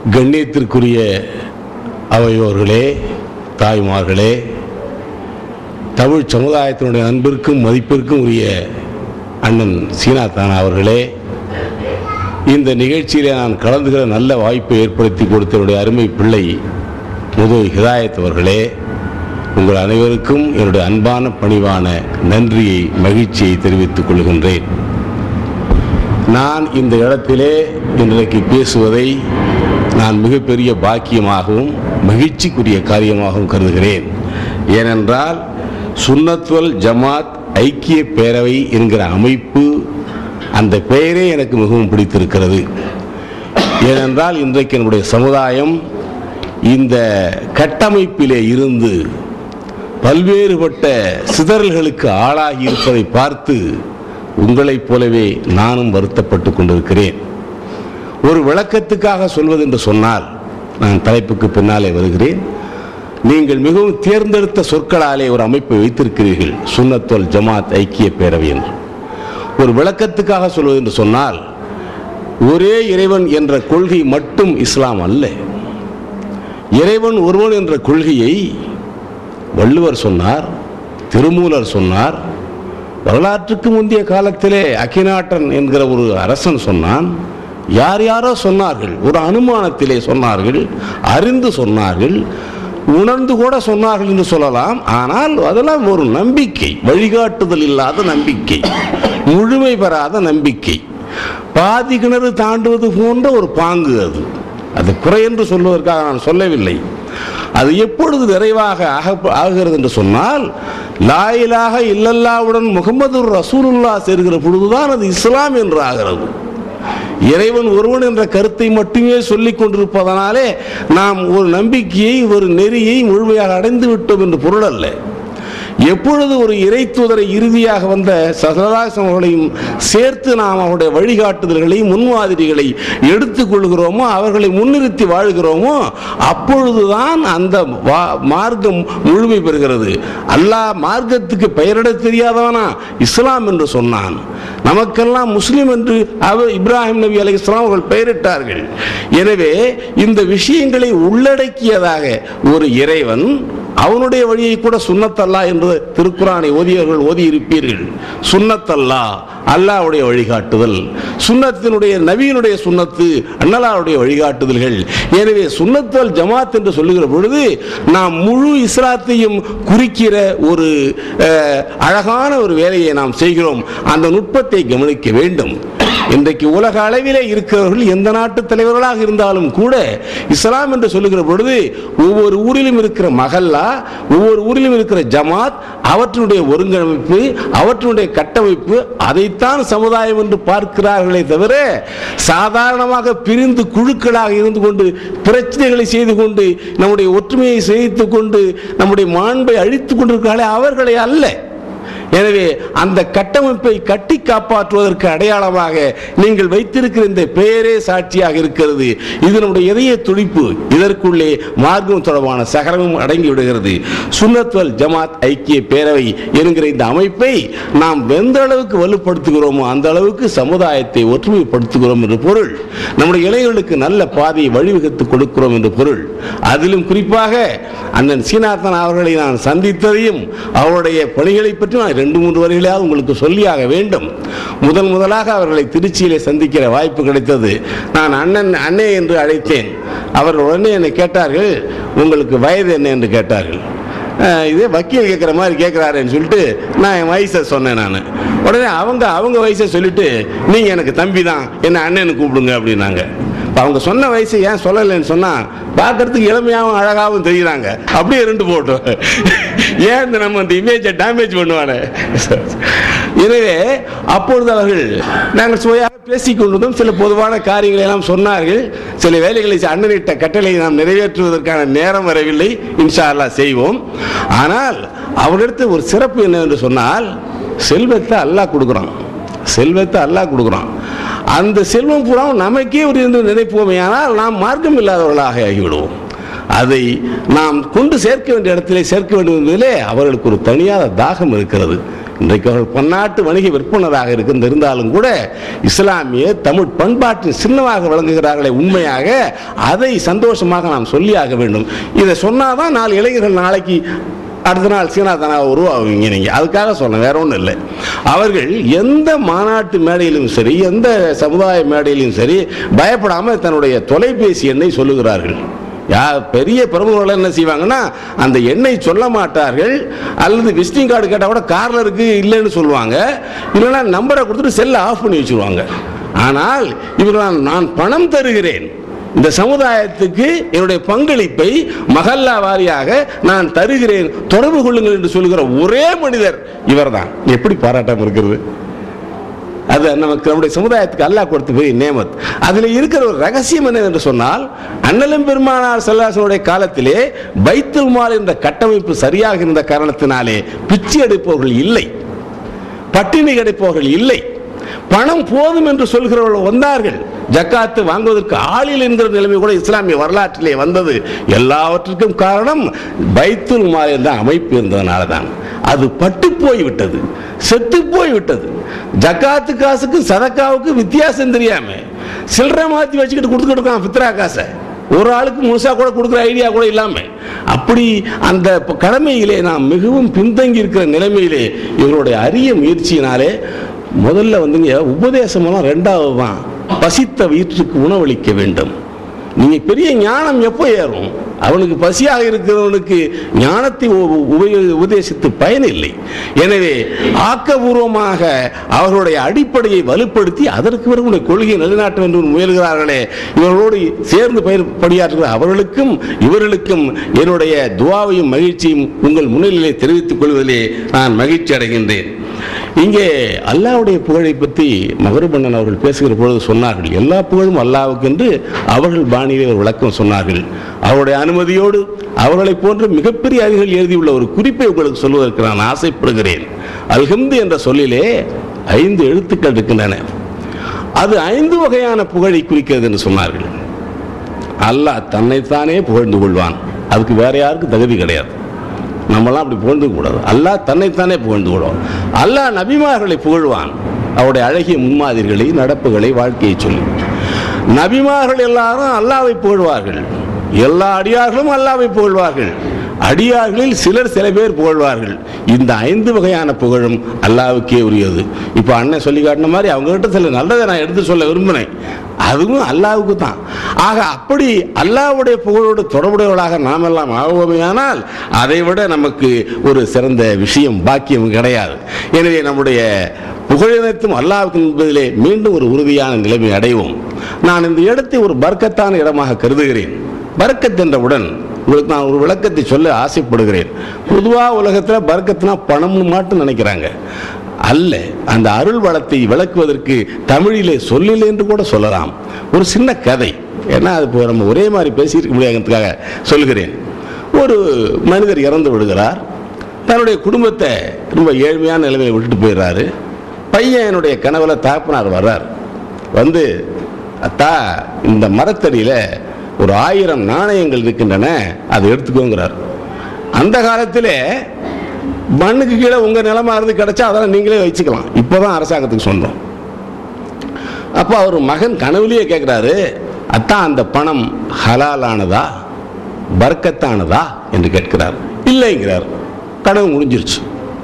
கண்ணியத்திற்குரிய அவையோர்களே தாய்மார்களே தமிழ் சமுதாயத்தினுடைய அன்பிற்கும் மதிப்பிற்கும் உரிய அண்ணன் சீனா தானா அவர்களே இந்த நிகழ்ச்சியிலே நான் கலந்துகிற நல்ல வாய்ப்பை ஏற்படுத்தி கொடுத்த என்னுடைய அருமை பிள்ளை முதுவை ஹிதாயத் அவர்களே உங்கள் அனைவருக்கும் என்னுடைய அன்பான பணிவான நன்றியை மகிழ்ச்சியை தெரிவித்துக் கொள்கின்றேன் நான் இந்த இடத்திலே இன்றைக்கு பேசுவதை நான் மிகப்பெரிய பாக்கியமாகவும் மகிழ்ச்சிக்குரிய காரியமாகவும் கருதுகிறேன் ஏனென்றால் சுன்னத்வல் ஜமாத் ஐக்கிய பேரவை என்கிற அமைப்பு அந்த பெயரே எனக்கு மிகவும் பிடித்திருக்கிறது ஏனென்றால் இன்றைக்கு என்னுடைய சமுதாயம் இந்த கட்டமைப்பிலே இருந்து பல்வேறுபட்ட சிதறல்களுக்கு ஆளாகி இருப்பதை பார்த்து உங்களைப் போலவே நானும் வருத்தப்பட்டு கொண்டிருக்கிறேன் ஒரு விளக்கத்துக்காக சொல்வது என்று சொன்னால் நான் தலைப்புக்கு பின்னாலே வருகிறேன் நீங்கள் மிகவும் தேர்ந்தெடுத்த சொற்களாலே ஒரு அமைப்பை வைத்திருக்கிறீர்கள் சுன்னத்தோல் ஜமாத் ஐக்கிய பேரவை என்று ஒரு விளக்கத்துக்காக சொல்வது என்று சொன்னால் ஒரே இறைவன் என்ற கொள்கை மட்டும் இஸ்லாம் அல்ல இறைவன் ஒருவன் என்ற கொள்கையை வள்ளுவர் சொன்னார் திருமூலர் சொன்னார் வரலாற்றுக்கு முந்தைய காலத்திலே அக்கினாட்டன் என்கிற ஒரு அரசன் சொன்னான் யார் யாரோ சொன்னார்கள் ஒரு அனுமானத்திலே சொன்னார்கள் அறிந்து சொன்னார்கள் உணர்ந்து கூட சொன்னார்கள் என்று சொல்லலாம் ஆனால் அதெல்லாம் ஒரு நம்பிக்கை வழிகாட்டுதல் இல்லாத நம்பிக்கை முழுமை பெறாத நம்பிக்கை பாதி கிணறு தாண்டுவது போன்ற ஒரு பாங்கு அது அது குறை என்று சொல்வதற்காக நான் சொல்லவில்லை அது எப்பொழுது நிறைவாக ஆக- ஆகிறது என்று சொன்னால் லாயிலாக இல்லல்லாவுடன் முகமது ரசூலுல்லா சேர்கிற பொழுதுதான் அது இஸ்லாம் என்று ஆகிறது இறைவன் ஒருவன் என்ற கருத்தை மட்டுமே சொல்லிக் கொண்டிருப்பதனாலே நாம் ஒரு நம்பிக்கையை ஒரு நெறியை முழுமையாக அடைந்து விட்டோம் என்று பொருள் அல்ல எப்பொழுது ஒரு இறை தூதரை இறுதியாக வந்த சகலாசம் அவர்களையும் சேர்த்து நாம் அவருடைய வழிகாட்டுதல்களை முன்மாதிரிகளை எடுத்துக்கொள்கிறோமோ அவர்களை முன்னிறுத்தி வாழ்கிறோமோ அப்பொழுதுதான் அந்த வா- மார்க்கம் முழுமை பெறுகிறது அல்லாஹ் மார்க்கத்துக்கு பெயரிட தெரியாதவனா இஸ்லாம் என்று சொன்னான் நமக்கெல்லாம் முஸ்லிம் என்று அவர் இப்ராஹிம் நபி அலை இஸ்லாம் அவர்கள் பெயரிட்டார்கள் எனவே இந்த விஷயங்களை உள்ளடக்கியதாக ஒரு இறைவன் அவனுடைய வழியை கூட சுன்னத்தல்லா என்று திருக்குறானை ஓதியவர்கள் ஓதி இருப்பீர்கள் சுன்னத்தல்லா அல்லாஹ்வுடைய வழிகாட்டுதல் சுன்னத்தினுடைய நபியினுடைய சுன்னத்து அன்னலாவுடைய வழிகாட்டுதல்கள் எனவே சுன்னத்தல் ஜமாத் என்று சொல்லுகிற பொழுது நாம் முழு இஸ்லாத்தையும் குறிக்கிற ஒரு அஹ், அழகான ஒரு வேலையை நாம் செய்கிறோம் அந்த நுட்பத்தை கவனிக்க வேண்டும் இன்றைக்கு உலக அளவிலே இருக்கிறவர்கள் எந்த நாட்டு தலைவர்களாக இருந்தாலும் கூட இஸ்லாம் என்று சொல்லுகிற பொழுது ஒவ்வொரு ஊரிலும் இருக்கிற மகல்லா ஒவ்வொரு ஊரிலும் இருக்கிற ஜமாத் அவற்றினுடைய ஒருங்கிணைப்பு அவற்றினுடைய கட்டமைப்பு அதைத்தான் சமுதாயம் என்று பார்க்கிறார்களே தவிர சாதாரணமாக பிரிந்து குழுக்களாக இருந்து கொண்டு பிரச்சனைகளை செய்து கொண்டு நம்முடைய ஒற்றுமையை சிதைத்துக் கொண்டு நம்முடைய மாண்பை அழித்துக் கொண்டிருக்கிறார்களே அவர்களை அல்ல எனவே அந்த கட்டமைப்பை கட்டி காப்பாற்றுவதற்கு அடையாளமாக நீங்கள் வைத்திருக்கிற இந்த பெயரே சாட்சியாக இருக்கிறது இது நம்முடைய இதய துடிப்பு இதற்குள்ளே மார்க்கம் தொடர்பான சகரமும் அடங்கி விடுகிறது சுன்னத்வல் ஜமாத் ஐக்கிய பேரவை என்கிற இந்த அமைப்பை நாம் எந்த அளவுக்கு வலுப்படுத்துகிறோமோ அந்த அளவுக்கு சமுதாயத்தை ஒற்றுமைப்படுத்துகிறோம் என்று பொருள் நம்முடைய இளைஞர்களுக்கு நல்ல பாதையை வழிவகுத்து கொடுக்கிறோம் என்று பொருள் அதிலும் குறிப்பாக அண்ணன் சீனாத்தன் அவர்களை நான் சந்தித்ததையும் அவருடைய பணிகளை பற்றி நான் ரெண்டு மூன்று வரிகளையாவது உங்களுக்கு சொல்லியாக வேண்டும் முதன் முதலாக அவர்களை திருச்சியிலே சந்திக்கிற வாய்ப்பு கிடைத்தது நான் அண்ணன் அண்ணே என்று அழைத்தேன் அவர் உடனே என்னை கேட்டார்கள் உங்களுக்கு வயது என்ன என்று கேட்டார்கள் அஹ், இதே வக்கீல் கேட்குற மாதிரி கேட்குறாருன்னு சொல்லிட்டு நான் என் வயசை சொன்னேன் நான் உடனே அவங்க அவங்க வயசை சொல்லிட்டு நீங்கள் எனக்கு தம்பி தான் என்ன அண்ணன்னு கூப்பிடுங்க அப்படின்னாங்க இப்ப அவங்க சொன்ன வயசு ஏன் சொல்லலைன்னு சொன்னா பார்க்கறதுக்கு இளமையாகவும் அழகாகவும் தெரியுறாங்க அப்படியே ரெண்டு போட்டோம் ஏன் இந்த நம்ம அந்த இமேஜை டேமேஜ் பண்ணுவானே எனவே அப்பொழுது அவர்கள் நாங்கள் சுவையாக பேசிக் கொண்டதும் சில பொதுவான காரியங்களை எல்லாம் சொன்னார்கள் சில வேலைகளை அண்ணனிட்ட கட்டளை நாம் நிறைவேற்றுவதற்கான நேரம் வரவில்லை இன்ஷா அல்லாஹ் செய்வோம் ஆனால் அவரிடத்தில் ஒரு சிறப்பு என்னவென்று சொன்னால் செல்வத்தை அல்லாஹ் கொடுக்குறான் செல்வத்தை அல்லாஹ் கொடுக்குறான் அந்த செல்வம் பூரா நமக்கே ஒரு என்று நினைப்போமே ஆனால் நாம் மார்க்கம் இல்லாதவர்களாக ஆகிவிடுவோம் அதை நாம் கொண்டு சேர்க்க வேண்டிய இடத்திலே சேர்க்க வேண்டும் என்பதிலே அவர்களுக்கு ஒரு தனியாத தாகம் இருக்கிறது இன்றைக்கு அவர்கள் பன்னாட்டு வணிக விற்பனராக இருக்கின்ற இருந்தாலும் கூட இஸ்லாமிய தமிழ் பண்பாட்டின் சின்னமாக விளங்குகிறார்களே உண்மையாக அதை சந்தோஷமாக நாம் சொல்லியாக வேண்டும் இதை சொன்னாதான் நாலு இளைஞர்கள் நாளைக்கு அடுத்த நாள் சீனா தானா உருவாகுவீங்க நீங்க அதுக்காக சொன்னேன் வேற ஒன்றும் இல்லை அவர்கள் எந்த மாநாட்டு மேடையிலும் சரி எந்த சமுதாய மேடையிலும் சரி பயப்படாமல் தன்னுடைய தொலைபேசி எண்ணை சொல்லுகிறார்கள் யா பெரிய பிரமுகர்கள் என்ன செய்வாங்கன்னா அந்த எண்ணை சொல்ல மாட்டார்கள் அல்லது விசிட்டிங் கார்டு கேட்டால் கூட காரில் இருக்கு இல்லைன்னு சொல்லுவாங்க இல்லைன்னா நம்பரை கொடுத்துட்டு செல்லை ஆஃப் பண்ணி வச்சுருவாங்க ஆனால் இவர்கள் நான் பணம் தருகிறேன் இந்த சமுதாயத்துக்கு என்னுடைய பங்களிப்பை மகல்லா வாரியாக நான் தருகிறேன் தொடர்பு கொள்ளுங்கள் என்று சொல்லுகிற ஒரே மனிதர் இவர்தான் எப்படி பாராட்டாம இருக்கிறது அது நமக்கு நம்முடைய சமுதாயத்துக்கு அல்லாஹ் கொடுத்த பெரிய நேமத் அதில் இருக்கிற ஒரு ரகசியம் என்ன என்று சொன்னால் அண்ணலும் பெருமானார் செல்லாசனுடைய காலத்திலே பைத்துல் மால் என்ற கட்டமைப்பு சரியாக இருந்த காரணத்தினாலே பிச்சை எடுப்பவர்கள் இல்லை பட்டினி கிடைப்பவர்கள் இல்லை பணம் போதும் என்று சொல்கிறவர்கள் வந்தார்கள் ஜக்காத்து வாங்குவதற்கு ஆளில் என்கிற நிலைமை கூட இஸ்லாமிய வரலாற்றிலே வந்தது எல்லாவற்றுக்கும் காரணம் பைத்துல் மால் என்ற அமைப்பு இருந்ததுனால தான் அது பட்டு போய்விட்டது செத்து போய்விட்டது ஜக்காத்து காசுக்கு சதக்காவுக்கு வித்தியாசம் தெரியாம சில்லறை மாத்தி வச்சுக்கிட்டு கொடுத்துக்கிட்டு இருக்கான் பித்ரா காசை ஒரு ஆளுக்கு முழுசா கூட கொடுக்குற ஐடியா கூட இல்லாம அப்படி அந்த ப- கடமையிலே நாம் மிகவும் பின்தங்கி இருக்கிற நிலைமையிலே இவருடைய அரிய முயற்சியினாலே முதல்ல வந்துங்க உபதேசமெல்லாம் ரெண்டாவது தான் பசித்த வயிற்றுக்கு உணவளிக்க வேண்டும் நீங்க பெரிய ஞானம் எப்போ ஏறும் அவனுக்கு பசியாக இருக்கிறவனுக்கு ஞானத்தை உ- உபயோ- உபதேசித்து பயனில்லை எனவே ஆக்கபூர்வமாக அவர்களுடைய அடிப்படையை வலுப்படுத்தி அதற்கு பிறகு உன்னுடைய கொள்கையை நிலைநாட்ட வேண்டும் என்று முயல்கிறார்களே இவர்களோடு சேர்ந்து பயிர் பணியாற்றுகிற அவர்களுக்கும் இவர்களுக்கும் என்னுடைய துவாவையும் மகிழ்ச்சியும் உங்கள் முன்னிலையிலே தெரிவித்துக் கொள்வதிலே நான் மகிழ்ச்சி அடைகின்றேன் இங்கே அல்லாஹ்வுடைய புகழை பற்றி மகருபண்ணன் அவர்கள் பேசுகிற பொழுது சொன்னார்கள் எல்லா புகழும் அல்லாஹ்வுக்கு என்று அவர்கள் பாணியிலே ஒரு விளக்கம் சொன்னார்கள் அவருடைய அனுமதியோடு அவர்களைப் போன்ற மிகப்பெரிய அறிஞர்கள் எழுதியுள்ள ஒரு குறிப்பை உங்களுக்கு சொல்வதற்கு நான் ஆசைப்படுகிறேன் அல்ஹம்து என்ற சொல்லிலே ஐந்து எழுத்துக்கள் இருக்கின்றன அது ஐந்து வகையான புகழை குறிக்கிறது என்று சொன்னார்கள் அல்லாஹ் தன்னைத்தானே புகழ்ந்து கொள்வான் அதுக்கு வேற யாருக்கும் தகுதி கிடையாது நம்மளாம் அப்படி புகழ்ந்து கூடாது அல்லாஹ் தன்னைத்தானே புகழ்ந்து கொள்வான் அல்லாஹ் நபிமார்களை புகழ்வான் அவருடைய அழகிய முன்மாதிரிகளை நடப்புகளை வாழ்க்கையை சொல்லி நபிமார்கள் எல்லாரும் அல்லாவை புகழ்வார்கள் எல்லா அடியார்களும் அல்லாவை புகழ்வார்கள் அடியார்களில் சிலர் சில பேர் புகழ்வார்கள் இந்த ஐந்து வகையான புகழும் அல்லாவுக்கே உரியது இப்போ அண்ணன் சொல்லி காட்டின மாதிரி அவங்ககிட்ட சில நல்லதை நான் எடுத்து சொல்ல விரும்பினேன் அதுவும் அல்லாவுக்கு தான் ஆக அப்படி அல்லாவுடைய புகழோடு தொடர்புடையவர்களாக நாம் எல்லாம் ஆகுவோமேயானால் அதை விட நமக்கு ஒரு சிறந்த விஷயம் பாக்கியம் கிடையாது எனவே நம்முடைய புகழினத்தும் அல்லாவுக்கு என்பதிலே மீண்டும் ஒரு உறுதியான நிலைமை அடைவோம் நான் இந்த இடத்தை ஒரு பர்க்கத்தான இடமாக கருதுகிறேன் பர்க்கத் என்றவுடன் உங்களுக்கு நான் ஒரு விளக்கத்தை சொல்ல ஆசைப்படுகிறேன் பொதுவாக உலகத்தில் பர்க்கத்னா பணம்னு மட்டும் நினைக்கிறாங்க அல்ல அந்த அருள் வளத்தை விளக்குவதற்கு தமிழிலே சொல்லில் என்று கூட சொல்லலாம் ஒரு சின்ன கதை ஏன்னா அது இப்போ நம்ம ஒரே மாதிரி பேசியிருக்க முடியாதுன்றதுக்காக சொல்கிறேன் ஒரு மனிதர் இறந்து விடுகிறார் தன்னுடைய குடும்பத்தை ரொம்ப ஏழ்மையான நிலைமையில் விட்டுட்டு போயிடுறாரு பையன் என்னுடைய கனவுல தகப்பனார் வர்றார் வந்து அத்தா இந்த மரத்தடியில் ஒரு ஆயிரம் நாணயங்கள் இருக்கின்றன அதை எடுத்துக்கோங்கிறார் அந்த காலத்திலே மண்ணுக்கு கீழே உங்க நிலமா இருந்து கிடைச்சா அதெல்லாம் நீங்களே வச்சுக்கலாம் இப்போதான் அரசாங்கத்துக்கு சொந்தம் அப்போ அவர் மகன் கனவுலயே கேட்குறாரு அத்தான் அந்த பணம் ஹலாலானதா பர்க்கத்தானதா என்று கேட்கிறார் இல்லைங்கிறார் கனவு முடிஞ்சிருச்சு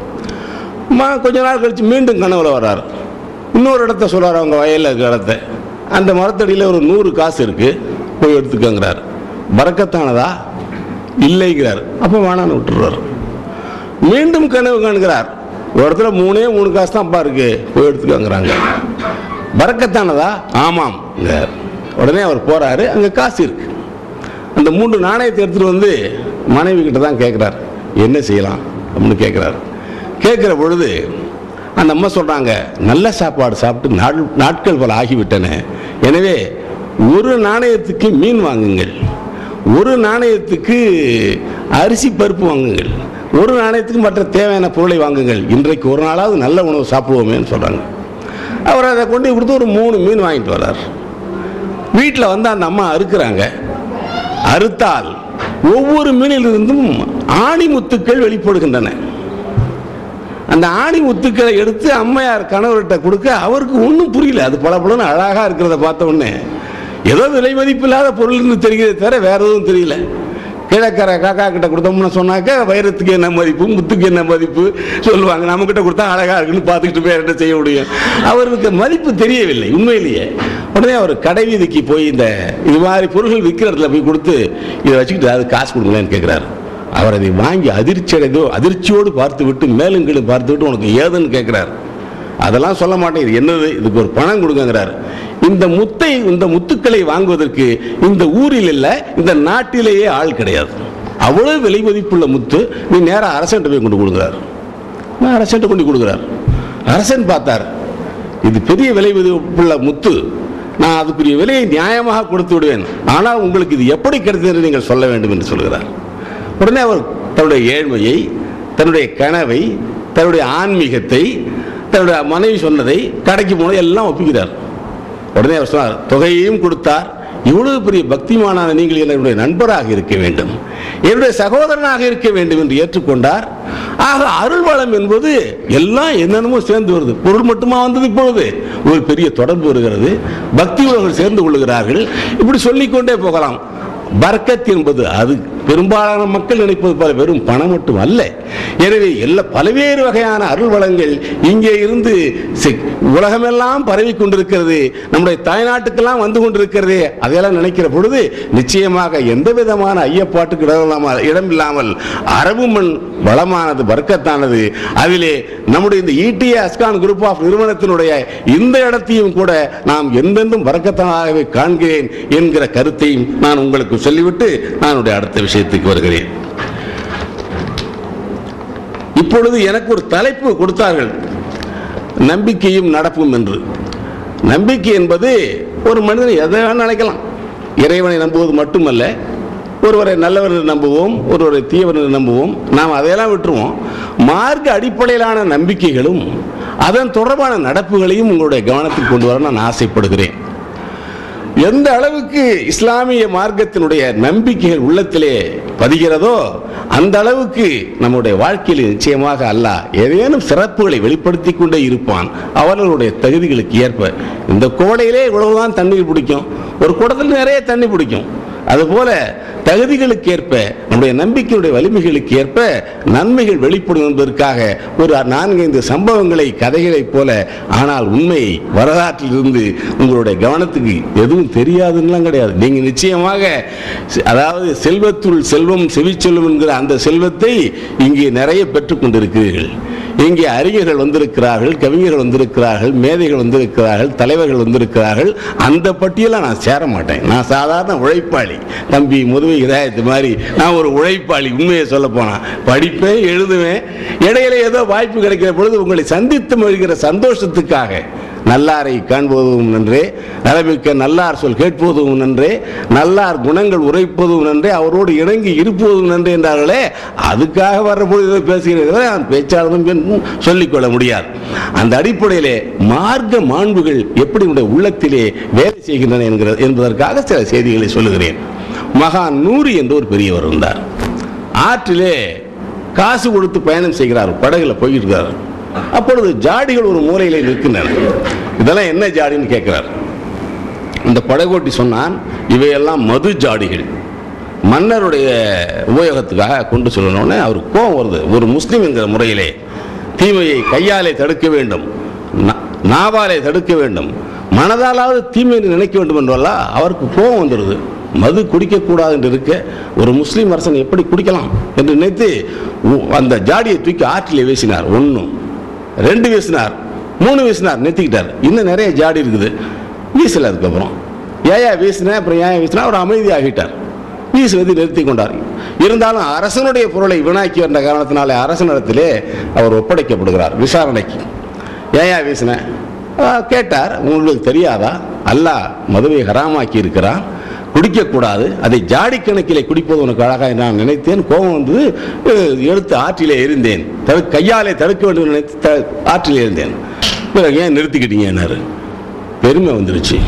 மா கொஞ்ச நாள் கழிச்சு மீண்டும் கனவுல வர்றார் இன்னொரு இடத்த சொல்றாரு அவங்க வயலில் இருக்க இடத்த அந்த மரத்தடியில் ஒரு நூறு காசு இருக்கு போய் எடுத்துக்கங்கிறார் பறக்கத்தானதா இல்லைங்கிறார் அப்போ வேணான்னு விட்டுறாரு மீண்டும் கனவு காணுகிறார் ஒரு இடத்துல மூணே மூணு காசு தான்ப்பா இருக்கு போய் எடுத்துக்கங்கிறாங்க பறக்கத்தானதா ஆமாம் உடனே அவர் போறாரு அங்கே காசு இருக்கு அந்த மூன்று நாணயத்தை எடுத்துட்டு வந்து மனைவி கிட்ட தான் கேட்குறார் என்ன செய்யலாம் அப்படின்னு கேட்குறாரு கேட்குற பொழுது அந்த அம்மா சொல்கிறாங்க நல்ல சாப்பாடு சாப்பிட்டு நாள் நாட்கள் பல ஆகிவிட்டன எனவே ஒரு நாணயத்துக்கு மீன் வாங்குங்கள் ஒரு நாணயத்துக்கு அரிசி பருப்பு வாங்குங்கள் ஒரு நாணயத்துக்கு மற்ற தேவையான பொருளை வாங்குங்கள் இன்றைக்கு ஒரு நாளாவது நல்ல உணவு சாப்பிடுவோமேன்னு சொல்கிறாங்க அவர் அதை கொண்டு கொடுத்து ஒரு மூணு மீன் வாங்கிட்டு வர்றார் வீட்டில் வந்து அந்த அம்மா அறுக்கிறாங்க அறுத்தால் ஒவ்வொரு மீனிலிருந்தும் ஆணி முத்துக்கள் வெளிப்படுகின்றன அந்த ஆணி முத்துக்களை எடுத்து அம்மையார் கணவர்கிட்ட கொடுக்க அவருக்கு ஒன்றும் புரியல அது பல பலன்னு அழகா இருக்கிறத பார்த்த உடனே ஏதோ விலை மதிப்பில்லாத பொருள்னு தெரிகிறதே தவிர வேற எதுவும் தெரியல கிழக்கரை காக்கா கிட்ட கொடுத்தோம்னு சொன்னாக்க வைரத்துக்கு என்ன மதிப்பு முத்துக்கு என்ன மதிப்பு சொல்லுவாங்க நம்ம கிட்ட கொடுத்தா அழகா இருக்குன்னு பார்த்துக்கிட்டு போய் என்ன செய்ய முடியும் அவருக்கு மதிப்பு தெரியவில்லை உண்மையிலேயே உடனே அவர் கடை வீதிக்கு போய் இந்த இது மாதிரி பொருள்கள் விற்கிற இடத்துல போய் கொடுத்து இதை வச்சுக்கிட்டு அது காசு கொடுங்களேன்னு கேட்குறாரு அவர் அதை வாங்கி அதிர்ச்சி அடைந்தோ அதிர்ச்சியோடு பார்த்து விட்டு மேலும் கீழே பார்த்து விட்டு உனக்கு ஏதுன்னு கேட்குறாரு அதெல்லாம் சொல்ல மாட்டேன் இது என்னது இதுக்கு ஒரு பணம் கொடுங்கங்கிறார் இந்த முத்தை இந்த முத்துக்களை வாங்குவதற்கு இந்த ஊரில் இல்ல இந்த நாட்டிலேயே ஆள் கிடையாது அவ்வளவு விலை மதிப்புள்ள முத்து நீ நேரா அரசன்ட்ட போய் கொண்டு கொடுக்குறார் நான் அரசன்ட்ட கொண்டு கொடுக்குறார் அரசன் பார்த்தார் இது பெரிய விலை மதிப்புள்ள முத்து நான் அதுக்குரிய விலையை நியாயமாக கொடுத்து விடுவேன் ஆனால் உங்களுக்கு இது எப்படி கிடைத்தது என்று நீங்கள் சொல்ல வேண்டும் என்று சொல்கிறார் உடனே அவர் தன்னுடைய ஏழ்மையை தன்னுடைய கனவை தன்னுடைய ஆன்மீகத்தை தன்னுடைய மனைவி சொன்னதை கடைக்கு போனதை எல்லாம் ஒப்புக்கிறார் உடனே அவர் சொன்னார் தொகையையும் கொடுத்தார் இவ்வளவு பெரிய பக்திமானான நீங்கள் என்னுடைய நண்பராக இருக்க வேண்டும் என்னுடைய சகோதரனாக இருக்க வேண்டும் என்று ஏற்றுக்கொண்டார் ஆக அருள் வளம் என்பது எல்லாம் என்னென்னமோ சேர்ந்து வருது பொருள் மட்டுமா வந்தது இப்பொழுது ஒரு பெரிய தொடர்பு வருகிறது பக்தி உலகம் சேர்ந்து கொள்ளுகிறார்கள் இப்படி சொல்லிக்கொண்டே போகலாம் பர்க்கத் என்பது அது பெரும்பாலான மக்கள் நினைப்பது போல வெறும் பணம் மட்டும் அல்ல எனவே எல்லா பல்வேறு வகையான அருள் வளங்கள் இங்கே இருந்து சி- உலகமெல்லாம் பரவி கொண்டிருக்கிறது நம்முடைய தாய்நாட்டுக்கெல்லாம் வந்து கொண்டிருக்கிறது அதையெல்லாம் நினைக்கிற பொழுது நிச்சயமாக எந்த விதமான ஐயப்பாட்டுக்கு இடமில்லாமல் இடமில்லாமல் அரபு மண் வளமானது வர்க்கத்தானது அதிலே நம்முடைய இந்த இடிஏ அஸ்கான் குரூப் ஆஃப் நிறுவனத்தினுடைய இந்த இடத்தையும் கூட நாம் எந்தெந்தும் வர்க்கத்தானாகவே காண்கிறேன் என்கிற கருத்தையும் நான் உங்களுக்கு சொல்லிவிட்டு நான் என்னுடைய அடுத்த விஷயத்துக்கு வருகிறேன் இப்பொழுது எனக்கு ஒரு தலைப்பு கொடுத்தார்கள் நம்பிக்கையும் நடப்பும் என்று நம்பிக்கை என்பது ஒரு மனிதன் எதை வேணாலும் நினைக்கலாம் இறைவனை நம்புவது மட்டுமல்ல ஒருவரை நல்லவர் என்று நம்புவோம் ஒருவரை தீயவர் என்று நம்புவோம் நாம் அதையெல்லாம் விட்டுருவோம் மார்க்க அடிப்படையிலான நம்பிக்கைகளும் அதன் தொடர்பான நடப்புகளையும் உங்களுடைய கவனத்தில் கொண்டு வர நான் ஆசைப்படுகிறேன் எந்த அளவுக்கு இஸ்லாமிய மார்க்கத்தினுடைய நம்பிக்கைகள் உள்ளத்திலே பதிகிறதோ அந்த அளவுக்கு நம்முடைய வாழ்க்கையில் நிச்சயமாக அல்லாஹ் ஏதேனும் சிறப்புகளை வெளிப்படுத்தி கொண்டே இருப்பான் அவர்களுடைய தகுதிகளுக்கு ஏற்ப இந்த கோடையிலே இவ்வளவுதான் தண்ணீர் பிடிக்கும் ஒரு குடத்தில் நிறைய தண்ணி பிடிக்கும் அதுபோல தகுதிகளுக்கு ஏற்ப நம்முடைய நம்பிக்கையுடைய வலிமைகளுக்கு ஏற்ப நன்மைகள் வெளிப்படும் என்பதற்காக ஒரு நான்கைந்து சம்பவங்களை கதைகளைப் போல ஆனால் உண்மை வரலாற்றில் இருந்து உங்களுடைய கவனத்துக்கு எதுவும் தெரியாதுன்னுலாம் கிடையாது நீங்க நிச்சயமாக செ- அதாவது செல்வத்துள் செல்வம் செவிச்செல்வம் என்கிற அந்த செல்வத்தை இங்கே நிறைய பெற்றுக் கொண்டிருக்கிறீர்கள் இங்கே அறிஞர்கள் வந்திருக்கிறார்கள் கவிஞர்கள் வந்திருக்கிறார்கள் மேதைகள் வந்திருக்கிறார்கள் தலைவர்கள் வந்திருக்கிறார்கள் அந்த பட்டியலில் நான் சேர மாட்டேன் நான் சாதாரண உழைப்பாளி தம்பி முதுமை இதாயத்து மாதிரி நான் ஒரு உழைப்பாளி உண்மையை சொல்ல போனா படிப்பேன் எழுதுவேன் இடையில ஏதோ வாய்ப்பு கிடைக்கிற பொழுது உங்களை சந்தித்து மகிழ்கிற சந்தோஷத்துக்காக நல்லாரை காண்பதும் நன்றே நலமிக்க நல்லார் சொல் கேட்பதும் நன்றே நல்லார் குணங்கள் உரைப்பதும் நன்றே அவரோடு இணங்கி இருப்பதும் நன்றே என்றார்களே அதுக்காக வர்றபொழுது ஏதோ பேசுகிறீர்களே நான் பேச்சாளரும் என்றும் சொல்லிக்கொள்ள முடியாது அந்த அடிப்படையிலே மார்க்க மாண்புகள் எப்படி உடைய உள்ளத்திலே வேலை செய்கின்றன என்கிற என்பதற்காக சில செய்திகளை சொல்லுகிறேன் மகான் நூறு என்று ஒரு பெரியவர் இருந்தார் ஆற்றிலே காசு கொடுத்து பயணம் செய்கிறார் படகுல போயிட்டு இருக்கார் அப்பொழுது ஜாடிகள் ஒரு மூலையிலே நிற்கின்றன இதெல்லாம் என்ன ஜாடின்னு கேட்கிறார் இந்த படகோட்டி சொன்னான் இவையெல்லாம் மது ஜாடிகள் மன்னருடைய உபயோகத்துக்காக கொண்டு சொல்லணும்னு அவர் கோபம் வருது ஒரு முஸ்லீம் என்கிற முறையிலே தீமையை கையாலே தடுக்க வேண்டும் நா- நாவாலே தடுக்க வேண்டும் மனதாலாவது தீமையை நினைக்க வேண்டும் என்றல்ல அவருக்கு கோபம் வந்துடுது மது குடிக்கக்கூடாது என்று இருக்க ஒரு முஸ்லீம் அரசன் எப்படி குடிக்கலாம் என்று நினைத்து உ- அந்த ஜாடியை தூக்கி ஆற்றிலே வீசினார் ஒன்றும் ரெண்டு வீசினார் மூணு வீசினார் நிறுத்திக்கிட்டார் இன்னும் நிறைய ஜாடி இருக்குது வீசல அதுக்கப்புறம் ஏயா வீசினேன் அப்புறம் ஏன் வீசினா அவர் அமைதியாகிட்டார் வீசுவதை நிறுத்தி கொண்டார் இருந்தாலும் அரசனுடைய பொருளை வீணாக்கி வந்த காரணத்தினாலே அரசனிடத்திலே அவர் ஒப்படைக்கப்படுகிறார் விசாரணைக்கு ஏயா வீசினேன் ஆ, கேட்டார் உங்களுக்கு தெரியாதா அல்லாஹ் மதுவை ஹராமாக்கி இருக்கிறான் குடிக்கக்கூடாது அதை ஜாடி கணக்கிலே குடிப்பது உனக்கு அழகாக நான் நினைத்தேன் கோபம் வந்தது அஹ், எடுத்து ஆற்றிலே எறிந்தேன் தடு கையாலே தடுக்க வேண்டும் என்று நினைத்து த- ஆற்றிலே இருந்தேன் பிறகு ஏன் நிறுத்திக்கிட்டீங்கன்னாரு பெருமை வந்துருச்சு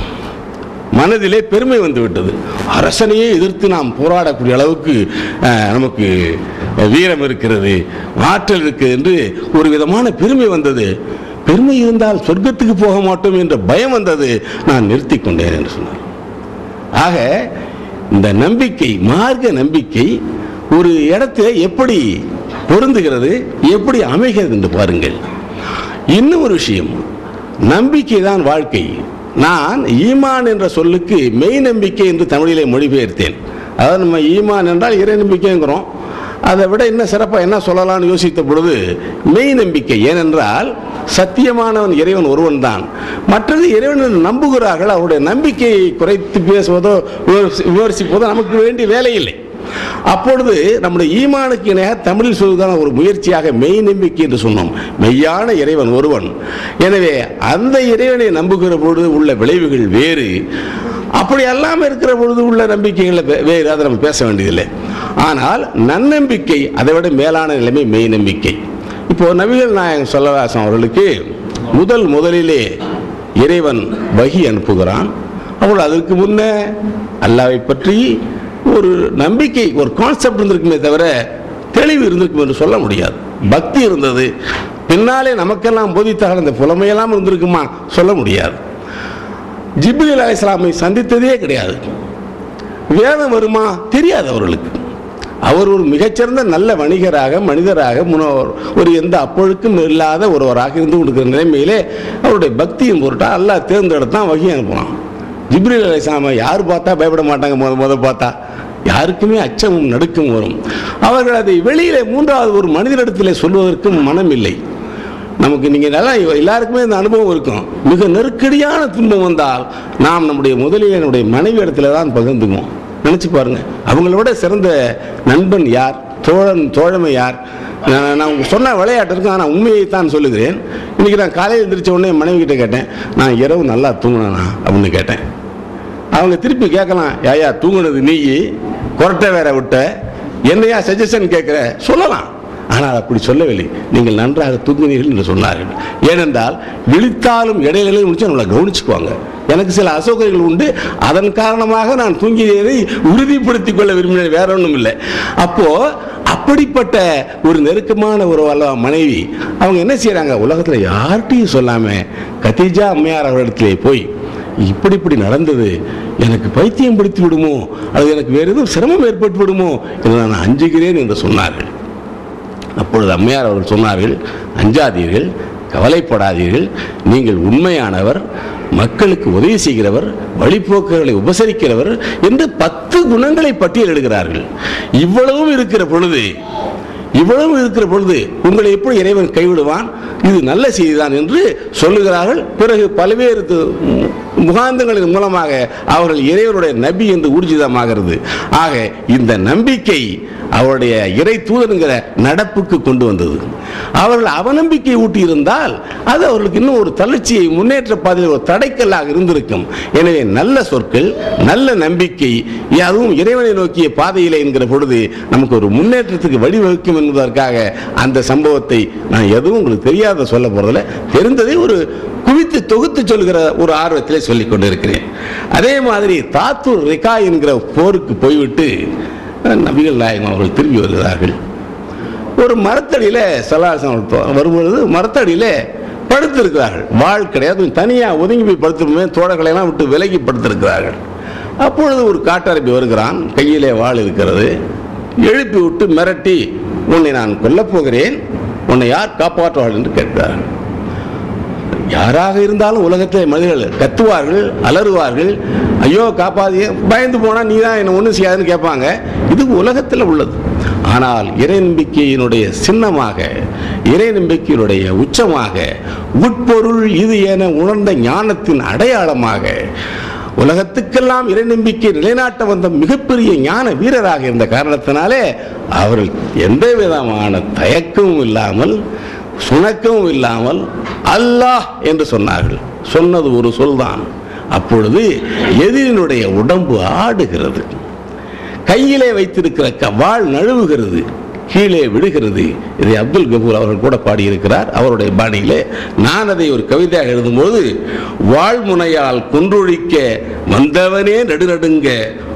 மனதிலே பெருமை வந்து விட்டது அரசனையே எதிர்த்து நாம் போராடக்கூடிய அளவுக்கு அஹ், நமக்கு வீரம் இருக்கிறது ஆற்றல் இருக்குது என்று ஒரு விதமான பெருமை வந்தது பெருமை இருந்தால் சொர்க்கத்துக்கு போக மாட்டோம் என்ற பயம் வந்தது நான் நிறுத்தி கொண்டேன் என்று சொன்னார் ஆக இந்த நம்பிக்கை மார்க்க நம்பிக்கை ஒரு இடத்துல எப்படி பொருந்துகிறது எப்படி அமைகிறது என்று பாருங்கள் இன்னும் ஒரு விஷயம் நம்பிக்கை தான் வாழ்க்கை நான் ஈமான் என்ற சொல்லுக்கு மெய் நம்பிக்கை என்று தமிழிலே மொழிபெயர்த்தேன் அதாவது நம்ம ஈமான் என்றால் இறை நம்பிக்கைங்கிறோம் அதை விட இன்னும் சிறப்பாக என்ன சொல்லலாம்னு யோசித்த பொழுது மெய் நம்பிக்கை ஏனென்றால் சத்தியமானவன் இறைவன் ஒருவன் தான் மற்றது இறைவன் நம்புகிறார்கள் அவருடைய நம்பிக்கையை குறைத்து பேசுவதோ விமர்சி- விமர்சிப்பதோ நமக்கு வேண்டிய வேலை இல்லை அப்பொழுது நம்முடைய ஈமானுக்கு இணையாக தமிழில் சொல்வதான ஒரு முயற்சியாக மெய் நம்பிக்கை என்று சொன்னோம் மெய்யான இறைவன் ஒருவன் எனவே அந்த இறைவனை நம்புகிற பொழுது உள்ள விளைவுகள் வேறு அப்படி அல்லாமல் இருக்கிற பொழுது உள்ள நம்பிக்கைகளை வே- வேறு அதை நம்ம பேச வேண்டியதில்லை ஆனால் நன்னம்பிக்கை அதை விட மேலான நிலைமை மெய் நம்பிக்கை இப்போ நபிகள் நாயகம் சொல்லவாசம் அவர்களுக்கு முதல் முதலிலே இறைவன் வகி அனுப்புகிறான் அவள் அதற்கு முன்னே அல்லாவை பற்றி ஒரு நம்பிக்கை ஒரு கான்செப்ட் இருந்திருக்குமே தவிர தெளிவு இருந்திருக்கும் என்று சொல்ல முடியாது பக்தி இருந்தது பின்னாலே நமக்கெல்லாம் போதித்தார்கள் அந்த புலமையெல்லாம் இருந்திருக்குமா சொல்ல முடியாது ஜிப்ரீல் அலைஹிஸ்ஸலாமை சந்தித்ததே கிடையாது வேதம் வருமா தெரியாது அவர்களுக்கு அவர் ஒரு மிகச்சிறந்த நல்ல வணிகராக மனிதராக முன்னோர் ஒரு எந்த அப்பொழுக்கும் இல்லாத ஒருவராக இருந்து கொடுக்கிற நிலைமையிலே அவருடைய பக்தியின் பொருட்டா அல்லாஹ் தேர்ந்தெடுத்தான் வகி அனுப்பலாம் ஜிப்ரீல் அலைஹிஸ்ஸலாமை யார் பார்த்தா பயப்பட மாட்டாங்க முத முத பார்த்தா யாருக்குமே அச்சமும் நடுக்கும் வரும் அவர்கள் அதை வெளியிலே மூன்றாவது ஒரு மனிதனிடத்திலே சொல்வதற்கும் மனம் இல்லை நமக்கு நீங்கள் நல்லா எல்லாருக்குமே இந்த அனுபவம் இருக்கும் மிக நெருக்கடியான துன்பம் வந்தால் நாம் நம்முடைய முதலில் நம்முடைய மனைவி இடத்துல தான் பகிர்ந்துக்குவோம் நினச்சி பாருங்க அவங்கள விட சிறந்த நண்பன் யார் தோழன் தோழமை யார் நான் நான் உங்களுக்கு சொன்ன விளையாட்டு இருக்கும் ஆனால் உண்மையை தான் சொல்லுகிறேன் இன்னைக்கு நான் காலையில் எழுந்திரிச்ச உடனே என் மனைவி கிட்ட கேட்டேன் நான் இரவு நல்லா தூங்கினேனா அப்படின்னு கேட்டேன் அவங்க திருப்பி கேட்கலாம் யாயா தூங்குனது நீ கொரட்டை வேற விட்ட என்னையா சஜஷன் கேட்குற சொல்லலாம் ஆனால் அப்படி சொல்லவில்லை நீங்கள் நன்றாக தூங்கினீர்கள் என்று சொன்னார்கள் ஏனென்றால் விழித்தாலும் இடையில முடிச்சு நம்மளை கவனிச்சுக்குவாங்க எனக்கு சில அசௌகரியங்கள் உண்டு அதன் காரணமாக நான் தூங்கியதை உறுதிப்படுத்திக் கொள்ள விரும்பினேன் வேற ஒன்றும் இல்லை அப்போ அப்படிப்பட்ட ஒரு நெருக்கமான ஒரு வல்ல மனைவி அவங்க என்ன செய்றாங்க உலகத்தில் யார்கிட்டையும் சொல்லாம கத்தீஜா அம்மையார் அவரிடத்திலே போய் இப்படி இப்படி நடந்தது எனக்கு பைத்தியம் பிடித்து விடுமோ அல்லது எனக்கு வேறு எதுவும் சிரமம் ஏற்பட்டு விடுமோ என்று நான் அஞ்சுகிறேன் என்று சொன்னார்கள் அப்பொழுது அம்மையார் அவர்கள் சொன்னார்கள் அஞ்சாதீர்கள் கவலைப்படாதீர்கள் நீங்கள் உண்மையானவர் மக்களுக்கு உதவி செய்கிறவர் வழிபோக்கர்களை உபசரிக்கிறவர் என்று பத்து குணங்களை பட்டியலிடுகிறார்கள் இவ்வளவும் இருக்கிற பொழுது இவ்வளவு இருக்கிற பொழுது உங்களை எப்படி இறைவன் கைவிடுவான் இது நல்ல செய்திதான் என்று சொல்லுகிறார்கள் பிறகு பல்வேறு து- முகாந்தங்களின் மூலமாக அவர்கள் இறைவனுடைய நபி என்று ஊர்ஜிதமாகிறது ஆக இந்த நம்பிக்கை அவருடைய இறை தூதனுங்கிற நடப்புக்கு கொண்டு வந்தது அவர்கள் அவநம்பிக்கை ஊட்டி இருந்தால் அது அவர்களுக்கு இன்னும் ஒரு தளர்ச்சியை முன்னேற்ற பாதையில் ஒரு தடைக்கல்லாக இருந்திருக்கும் எனவே நல்ல சொற்கள் நல்ல நம்பிக்கை அதுவும் இறைவனை நோக்கிய பாதையில் என்கிற பொழுது நமக்கு ஒரு முன்னேற்றத்துக்கு வழிவகுக்கும் என்பதற்காக அந்த சம்பவத்தை நான் எதுவும் உங்களுக்கு தெரியாத சொல்ல போறதில்ல தெரிந்ததை ஒரு குவித்து தொகுத்து சொல்கிற ஒரு ஆர்வத்திலே சொல்லிக் கொண்டிருக்கிறேன் அதே மாதிரி தாத்தூர் ரிகா என்கிற போருக்கு போய்விட்டு அஹ், நபிகள் நாயகம் அவர்கள் திரும்பி வருகிறார்கள் ஒரு மரத்தடியில் சலாசம் வரும்பொழுது மரத்தடியில் படுத்திருக்கிறார்கள் வாழ் கிடையாது தனியாக ஒதுங்கி போய் படுத்திருமே தோழர்களை எல்லாம் விட்டு விலகி படுத்திருக்கிறார்கள் அப்பொழுது ஒரு காட்டரபி வருகிறான் கையிலே வாள் இருக்கிறது எழுப்பி விட்டு மிரட்டி உன்னை நான் கொல்லப் போகிறேன் உன்னை யார் காப்பாற்றுவார்கள் என்று கேட்கிறார்கள் யாராக இருந்தாலும் உலகத்தில் மனிதர்கள் கத்துவார்கள் அலறுவார்கள் ஐயோ காப்பாதிய பயந்து போனால் நீ தான் என்ன ஒன்றும் செய்யாதுன்னு கேட்பாங்க இது உலகத்தில் உள்ளது ஆனால் இறை நம்பிக்கையினுடைய சின்னமாக இறை நம்பிக்கையினுடைய உச்சமாக உட்பொருள் இது என உணர்ந்த ஞானத்தின் அடையாளமாக உலகத்துக்கெல்லாம் இறை நம்பிக்கை நிலைநாட்ட வந்த மிகப்பெரிய ஞான வீரராக இருந்த காரணத்தினாலே அவர்கள் எந்த விதமான தயக்கமும் இல்லாமல் சுணக்கமும் இல்லாமல் அல்லாஹ் என்று சொன்னார்கள் சொன்னது ஒரு சொல்தான் அப்பொழுது எதிரினுடைய உடம்பு ஆடுகிறது கையிலே வைத்திருக்கிற க- வாள் நழுவுகிறது கீழே விடுகிறது இதை அப்துல் கபூர் அவர்கள் கூட பாடியிருக்கிறார் அவருடைய பாணியிலே நான் அதை ஒரு கவிதையாக எழுதும்போது வாழ்முனையால் குன்றொழிக்க வந்தவனே நடுநடுங்க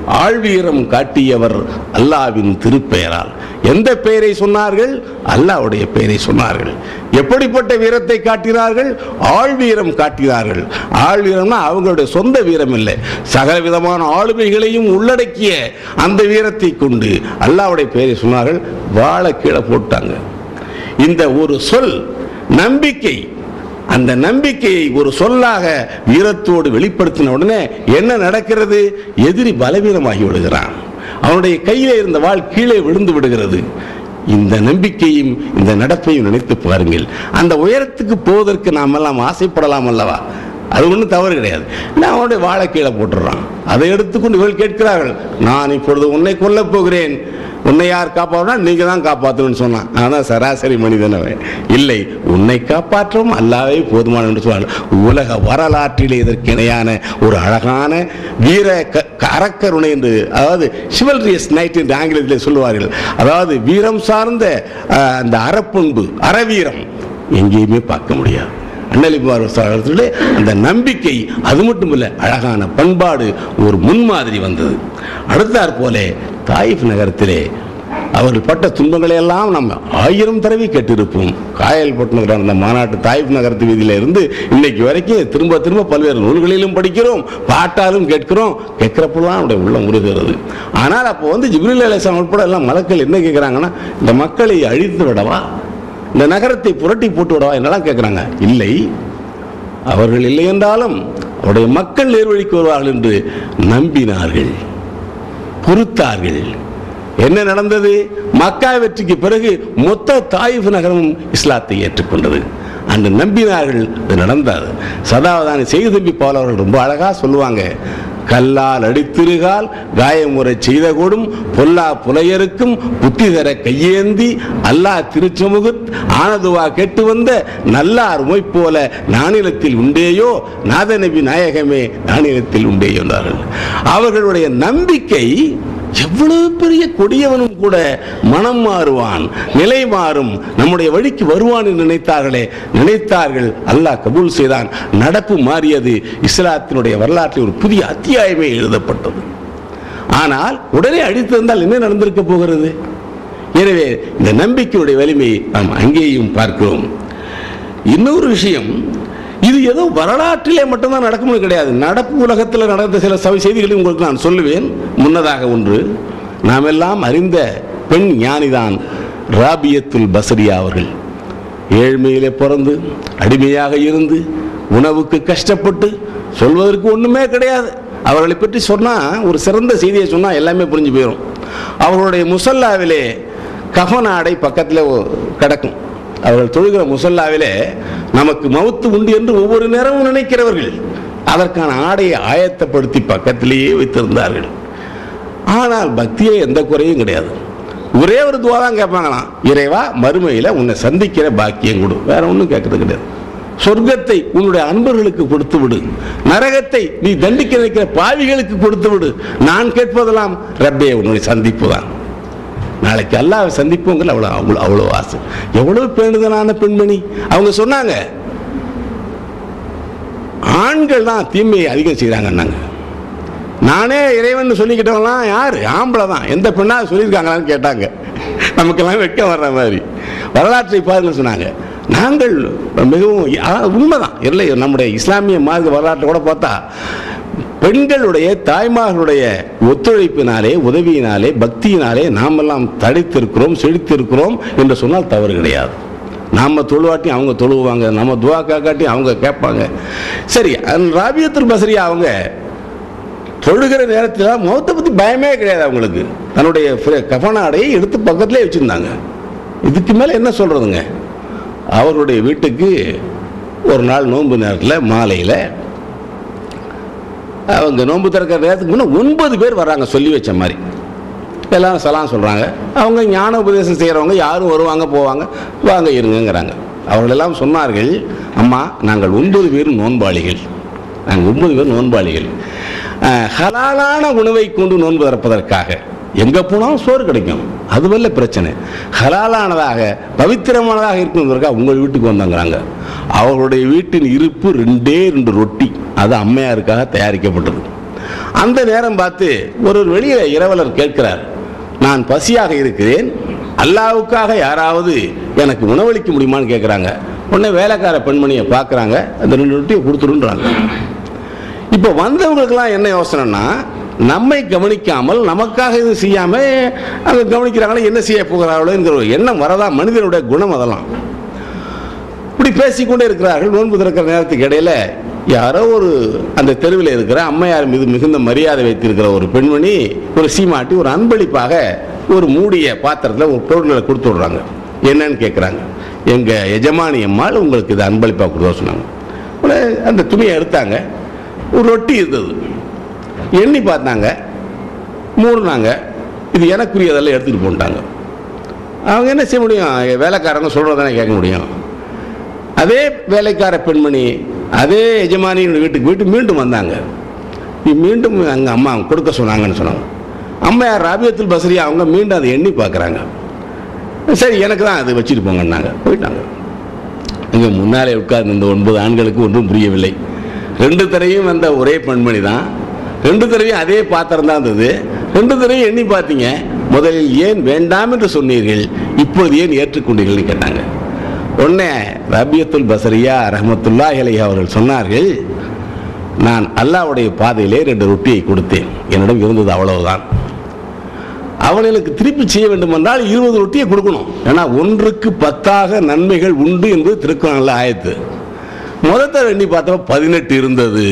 ஆழ்வீரம் காட்டியவர் அல்லாவின் திருப்பெயரால் எந்த பெயரை சொன்னார்கள் அல்லாவுடைய பெயரை சொன்னார்கள் எப்படிப்பட்ட வீரத்தை காட்டினார்கள் ஆழ்வீரம் காட்டினார்கள் ஆழ்வீரம்னா அவங்களுடைய சொந்த வீரம் இல்லை சகல விதமான ஆளுமைகளையும் உள்ளடக்கிய அந்த வீரத்தை கொண்டு அல்லாவுடைய பெயரை சொன்னார்கள் வாழை கீழே போட்டாங்க இந்த ஒரு சொல் நம்பிக்கை அந்த நம்பிக்கையை ஒரு சொல்லாக வீரத்தோடு வெளிப்படுத்தின உடனே என்ன நடக்கிறது எதிரி பலவீனமாகி விடுகிறான் அவனுடைய கையிலே இருந்த வாள் கீழே விழுந்து விடுகிறது இந்த நம்பிக்கையும் இந்த நடப்பையும் நினைத்து பாருங்கள் அந்த உயரத்துக்கு போவதற்கு நாம் எல்லாம் ஆசைப்படலாம் அல்லவா அது ஒன்றும் தவறு கிடையாது நான் அவனுடைய வாழை கீழே போட்டுடுறான் அதை எடுத்துக்கொண்டு இவர்கள் கேட்கிறார்கள் நான் இப்பொழுது உன்னை கொல்லப் போகிறேன் உன்னை யார் காப்பாற்றினா நீங்க தான் காப்பாற்றணும்னு சொன்னான் அதான் சராசரி மனிதன் அவன் இல்லை உன்னை காப்பாற்றவும் அல்லாவே போதுமான என்று சொன்னார் உலக வரலாற்றிலே இதற்கு இணையான ஒரு அழகான வீர க- க- அறக்கருணை என்று அதாவது சிவல்ரியஸ் நைட் என்று ஆங்கிலத்தில் சொல்லுவார்கள் அதாவது வீரம் சார்ந்த அஹ், அந்த அறப்பண்பு அறவீரம் எங்கேயுமே பார்க்க முடியாது அண்ணலிமார் சாகரத்திலே அந்த நம்பிக்கை அது மட்டுமில்ல அழகான பண்பாடு ஒரு முன்மாதிரி வந்தது அடுத்தாற் போல தாயிஃப் நகரத்திலே அவர்கள் பட்ட துன்பங்களை எல்லாம் நம்ம ஆயிரம் தடவை கேட்டிருப்போம் காயல்பட்டினம் நடந்த மாநாட்டு தாயிஃப் நகரத்து வீதியில இருந்து இன்னைக்கு வரைக்கும் திரும்ப திரும்ப பல்வேறு நூல்களிலும் படிக்கிறோம் பாட்டாலும் கேட்கிறோம் கேட்கிறப்பெல்லாம் அவருடைய உள்ளம் உருகிறது ஆனால் அப்போ வந்து ஜிப்ரில் அலிஸ்லாம் உட்பட எல்லாம் மலக்கள் என்ன கேட்குறாங்கன்னா இந்த மக்களை அழித்து விடவா இந்த நகரத்தை புரட்டி போட்டு விடவா என்னெல்லாம் கேட்குறாங்க இல்லை அவர்கள் இல்லை என்றாலும் அவருடைய மக்கள் நேர்வழிக்கு வருவார்கள் என்று நம்பினார்கள் பொறுத்தார்கள் என்ன நடந்தது மக்கா வெற்றிக்கு பிறகு மொத்த தாயிஃப் நகரமும் இஸ்லாத்தை ஏற்றுக்கொண்டது அன்று நம்பினார்கள் அது நடந்தது சதாவதானி செய்து தம்பி பால் அவர்கள் ரொம்ப அழகா சொல்லுவாங்க கல்லால் அடித்திருகால் காயமுறை செய்த கூடும் பொல்லா புலையருக்கும் புத்தி தர கையேந்தி அல்லாஹ் திருச்சமுகத் ஆனதுவா கேட்டு வந்த நல்லார் உமை போல நானிலத்தில் உண்டேயோ நாதநபி நாயகமே நானிலத்தில் உண்டேயோ என்றார்கள் அவர்களுடைய நம்பிக்கை எவ்வளவு பெரிய கொடியவனும் கூட மனம் மாறுவான் நிலை மாறும் நம்முடைய வழிக்கு வருவான் என்று நினைத்தார்களே நினைத்தார்கள் அல்லாஹ் கபூல் செய்தான் நடப்பு மாறியது இஸ்லாத்தினுடைய வரலாற்றில் ஒரு புதிய அத்தியாயமே எழுதப்பட்டது ஆனால் உடனே அடித்திருந்தால் என்ன நடந்திருக்க போகிறது எனவே இந்த நம்பிக்கையுடைய வலிமையை நாம் அங்கேயும் பார்க்கிறோம் இன்னொரு விஷயம் இது ஏதோ வரலாற்றிலே மட்டும்தான் நடக்கும்னு கிடையாது நடப்பு உலகத்தில் நடந்த சில சவி செய்திகளை உங்களுக்கு நான் சொல்லுவேன் முன்னதாக ஒன்று நாம் எல்லாம் அறிந்த பெண் ஞானிதான் ராபியத்துல் பசரியா அவர்கள் ஏழ்மையிலே பிறந்து அடிமையாக இருந்து உணவுக்கு கஷ்டப்பட்டு சொல்வதற்கு ஒண்ணுமே கிடையாது அவர்களை பற்றி சொன்னா ஒரு சிறந்த செய்தியை சொன்னா எல்லாமே புரிஞ்சு போயிடும் அவர்களுடைய முசல்லாவிலே கஃன் ஆடை பக்கத்தில் கிடக்கும் அவர்கள் தொழுகிற முசல்லாவிலே நமக்கு மவுத்து உண்டு என்று ஒவ்வொரு நேரமும் நினைக்கிறவர்கள் அதற்கான ஆடையை ஆயத்தப்படுத்தி பக்கத்திலேயே வைத்திருந்தார்கள் ஆனால் பக்தியிலே எந்த குறையும் கிடையாது ஒரே ஒரு துவா தான் கேட்பாங்களாம் இறைவா மறுமையில உன்னை சந்திக்கிற பாக்கியம் கொடு வேற ஒன்றும் கேட்கறது கிடையாது சொர்க்கத்தை உன்னுடைய அன்பர்களுக்கு கொடுத்து விடு நரகத்தை நீ தண்டிக்க நினைக்கிற பாவிகளுக்கு கொடுத்து விடு நான் கேட்பதெல்லாம் ரப்பே உன்னுடைய சந்திப்பு தான் நாளைக்கு அல்லாஹ் சந்திப்போங்கிற அவ்வளோ அவ்வளோ அவ்வளோ ஆசை எவ்வளவு பேணுதலான பெண்மணி அவங்க சொன்னாங்க ஆண்கள் தான் தீமையை அதிகம் செய்கிறாங்கன்னாங்க நானே இறைவன் சொல்லிக்கிட்டவங்களாம் யார் ஆம்பளை தான் எந்த பெண்ணா சொல்லியிருக்காங்களான்னு கேட்டாங்க நமக்கெல்லாம் வெட்க வர்ற மாதிரி வரலாற்றை பாருங்க சொன்னாங்க நாங்கள் மிகவும் ஆ, உண்மைதான் இல்லை நம்முடைய இஸ்லாமிய மார்க்க வரலாற்றை கூட பார்த்தா பெண்களுடைய தாய்மார்களுடைய ஒத்துழைப்பினாலே உதவியினாலே பக்தியினாலே நாமெல்லாம் தடைத்திருக்கிறோம் செழித்திருக்கிறோம் என்று சொன்னால் தவறு கிடையாது நாம தொழுவாட்டி அவங்க தொழுவாங்க நம்ம துவா காட்டி அவங்க கேட்பாங்க சரி ராபியத்துல் பசரியா அவங்க தொழுகிற நேரத்தில் முகத்தை பற்றி பயமே கிடையாது அவங்களுக்கு தன்னுடைய ஃப்ர- கஃனாடையை எடுத்து பக்கத்திலே வச்சுருந்தாங்க இதுக்கு மேலே என்ன சொல்கிறதுங்க அவருடைய வீட்டுக்கு ஒரு நாள் நோன்பு நேரத்தில் மாலையில் அவங்க நோன்பு திறக்கிற நேரத்துக்கு முன்னே ஒன்பது பேர் வர்றாங்க சொல்லி வச்ச மாதிரி எல்லாம் சலாம் சொல்கிறாங்க அவங்க ஞான உபதேசம் செய்கிறவங்க யாரும் வருவாங்க போவாங்க வாங்க இருங்கங்கிறாங்க அவர்களெல்லாம் சொன்னார்கள் அம்மா நாங்கள் ஒன்பது பேரும் நோன்பாளிகள் நாங்கள் ஒன்பது பேர் நோன்பாளிகள் அஹ், ஹலாலான உணவை கொண்டு நோன்பு திறப்பதற்காக எங்கே போனாலும் சோறு கிடைக்கும் அதுவல்ல பிரச்சனை ஹலாலானதாக பவித்திரமானதாக இருக்கணுங்கிறதுக்காக உங்கள் வீட்டுக்கு வந்தாங்கிறாங்க அவர்களுடைய வீட்டின் இருப்பு ரெண்டே ரெண்டு ரொட்டி அது அம்மையாருக்காக தயாரிக்கப்பட்டது அந்த நேரம் பார்த்து ஒரு வெளியே இரவலர் கேட்கிறார் நான் பசியாக இருக்கிறேன் அல்லாவுக்காக யாராவது எனக்கு உணவளிக்க முடியுமான்னு கேட்குறாங்க உடனே வேலைக்கார பெண்மணியை பார்க்குறாங்க அந்த ரெண்டு ரொட்டியை கொடுத்துருன்றாங்க இப்போ வந்தவங்களுக்கெல்லாம் என்ன யோசனைன்னா நம்மை கவனிக்காமல் நமக்காக இது செய்யாம அங்க கவனிக்கிறாங்களே என்ன செய்ய போகிறார்களோங்கிற ஒரு எண்ணம் வரதா மனிதனுடைய குணம் அதெல்லாம் இப்படி பேசிக்கொண்டே இருக்கிறார்கள் நோன்பு திறக்கிற நேரத்துக்கு இடையில யாரோ ஒரு அந்த தெருவில் இருக்கிற அம்மையார் மீது மிகுந்த மரியாதை வைத்திருக்கிற ஒரு பெண்மணி ஒரு சீமாட்டி ஒரு அன்பளிப்பாக ஒரு மூடிய பாத்திரத்தில் ஒரு பொருள்களை கொடுத்து விடுறாங்க என்னன்னு கேட்குறாங்க எங்க எஜமானி அம்மாள் உங்களுக்கு இது அன்பளிப்பாக கொடுத்தா சொன்னாங்க உடனே அந்த துணியை எடுத்தாங்க ஒரு ரொட்டி இருந்தது எண்ணி பார்த்தாங்க மூணுனாங்க இது எனக்குரியதெல்லாம் எடுத்துகிட்டு போட்டாங்க அவங்க என்ன செய்ய முடியும் வேலைக்காரங்க சொல்கிறதானே கேட்க முடியும் அதே வேலைக்கார பெண்மணி அதே எஜமானியின் வீட்டுக்கு வீட்டு மீண்டும் வந்தாங்க இ- மீண்டும் அங்கே அம்மா கொடுக்க சொன்னாங்கன்னு சொன்னாங்க அம்மையார் ராபியத்துல் பசரி அவங்க மீண்டும் அதை எண்ணி பார்க்குறாங்க சரி எனக்கு தான் அது வச்சுட்டு போங்கன்னாங்க போயிட்டாங்க இங்கே முன்னாலே உட்கார்ந்து இந்த ஒன்பது ஆண்களுக்கு ஒன்றும் புரியவில்லை ரெண்டு தரையும் வந்த ஒரே பெண்மணி தான் ரெண்டு தடவையும் அதே பாத்திரம் தான் இருந்தது ரெண்டு தடவையும் எண்ணி பார்த்தீங்க முதலில் ஏன் வேண்டாம் என்று சொன்னீர்கள் இப்பொழுது ஏன் ஏற்றுக்கொண்டீர்கள்னு கேட்டாங்க உடனே ரபியத்துல் பசரியா ரஹமத்துல்லா இலை அவர்கள் சொன்னார்கள் நான் அல்லாவுடைய பாதையிலே ரெண்டு ரொட்டியை கொடுத்தேன் என்னிடம் இருந்தது அவ்வளவுதான் அவனுக்கு திருப்பி செய்ய வேண்டும் என்றால் இருபது ரொட்டியை கொடுக்கணும் ஏன்னா ஒன்றுக்கு பத்தாக நன்மைகள் உண்டு என்பது திருக்குறள் ஆயத்து முதத்த எண்ணி பார்த்தப்ப பதினெட்டு இருந்தது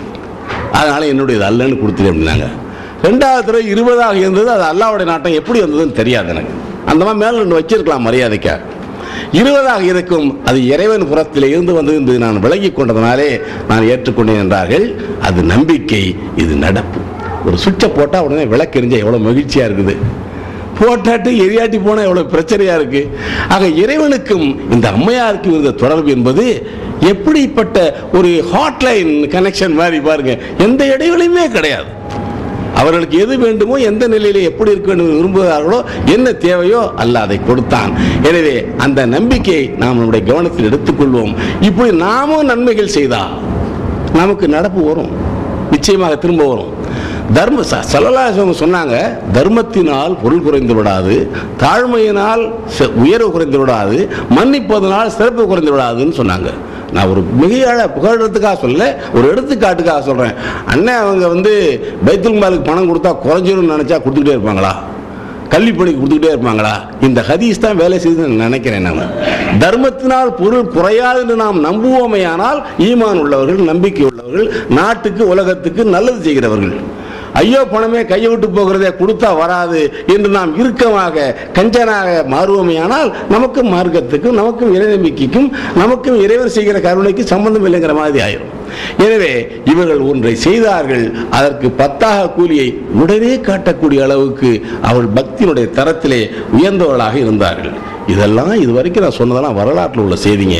அதனால என்னுடையது அல்லன்னு கொடுத்துட்டு அப்படின்னாங்க ரெண்டாவது தடவை இருபதாக இருந்தது அது அல்லாவுடைய நாட்டம் எப்படி வந்ததுன்னு தெரியாது எனக்கு அந்த மாதிரி மேல ரெண்டு வச்சிருக்கலாம் மரியாதைக்காக இருபதாக இருக்கும் அது இறைவன் புறத்தில் இருந்து வந்தது என்பதை நான் விளங்கிக் கொண்டதனாலே நான் ஏற்றுக்கொண்டேன் என்றார்கள் அது நம்பிக்கை இது நடப்பு ஒரு சுவிட்சை போட்டால் உடனே விளக்கு எரிஞ்சா எவ்வளோ மகிழ்ச்சியாக இருக்குது போட்டாட்டு எரியாட்டி போனால் எவ்வளோ பிரச்சனையாக இருக்கு ஆக இறைவனுக்கும் இந்த அம்மையாருக்கும் இருந்த தொடர்பு என்பது எப்படிப்பட்ட ஒரு ஹாட்லைன் கனெக்ஷன் மாதிரி பாருங்க எந்த இடைவெளியுமே கிடையாது அவர்களுக்கு எது வேண்டுமோ எந்த நிலையில எப்படி இருக்க வேண்டும் என்று விரும்புகிறார்களோ என்ன தேவையோ அல்ல அதை கொடுத்தான் எனவே அந்த நம்பிக்கையை நாம் நம்முடைய கவனத்தில் எடுத்துக்கொள்வோம் இப்படி நாமும் நன்மைகள் செய்தா நமக்கு நடப்பு வரும் நிச்சயமாக திரும்ப வரும் தர்ம ச- ஸல்லல்லாஹு அலைஹி வஸல்லம் சொன்னாங்க தர்மத்தினால் பொருள் குறைந்து விடாது தாழ்மையினால் ச- உயர்வு குறைந்து விடாது மன்னிப்பதனால் சிறப்பு குறைந்து விடாதுன்னு சொன்னாங்க நான் ஒரு மிகையாள புகழ்றதுக்காக சொல்ல ஒரு எடுத்துக்காட்டுக்காக சொல்றேன் அண்ணன் அவங்க வந்து பைத்துல் மாலுக்கு பணம் கொடுத்தா குறைஞ்சிரும்னு நினைச்சா கொடுத்துக்கிட்டே இருப்பாங்களா கல்வி பணிக்கு கொடுத்துக்கிட்டே இருப்பாங்களா இந்த ஹதீஸ் தான் வேலை செய்யுதுன்னு நினைக்கிறேன் நான் தர்மத்தினால் பொருள் குறையாது என்று நாம் நம்புவோமேயானால் ஈமான் உள்ளவர்கள் நம்பிக்கை உள்ளவர்கள் நாட்டுக்கு உலகத்துக்கு நல்லது செய்கிறவர்கள் ஐயோ பணமே கையை விட்டு போகிறதே கொடுத்தா வராது என்று நாம் இறுக்கமாக கஞ்சனாக மாறுவோமேயானால் நமக்கும் மார்க்கத்துக்கும் நமக்கும் இறை நம்பிக்கைக்கும் நமக்கும் இறைவர் செய்கிற கருணைக்கு சம்பந்தம் இல்லைங்கிற மாதிரி ஆயிரும் எனவே இவர்கள் ஒன்றை செய்தார்கள் அதற்கு பத்தாக கூலியை உடனே காட்டக்கூடிய அளவுக்கு அவள் பக்தியினுடைய தரத்திலே உயர்ந்தவர்களாக இருந்தார்கள் இதெல்லாம் இது வரைக்கும் நான் சொன்னதெல்லாம் வரலாற்றில் உள்ள செய்திங்க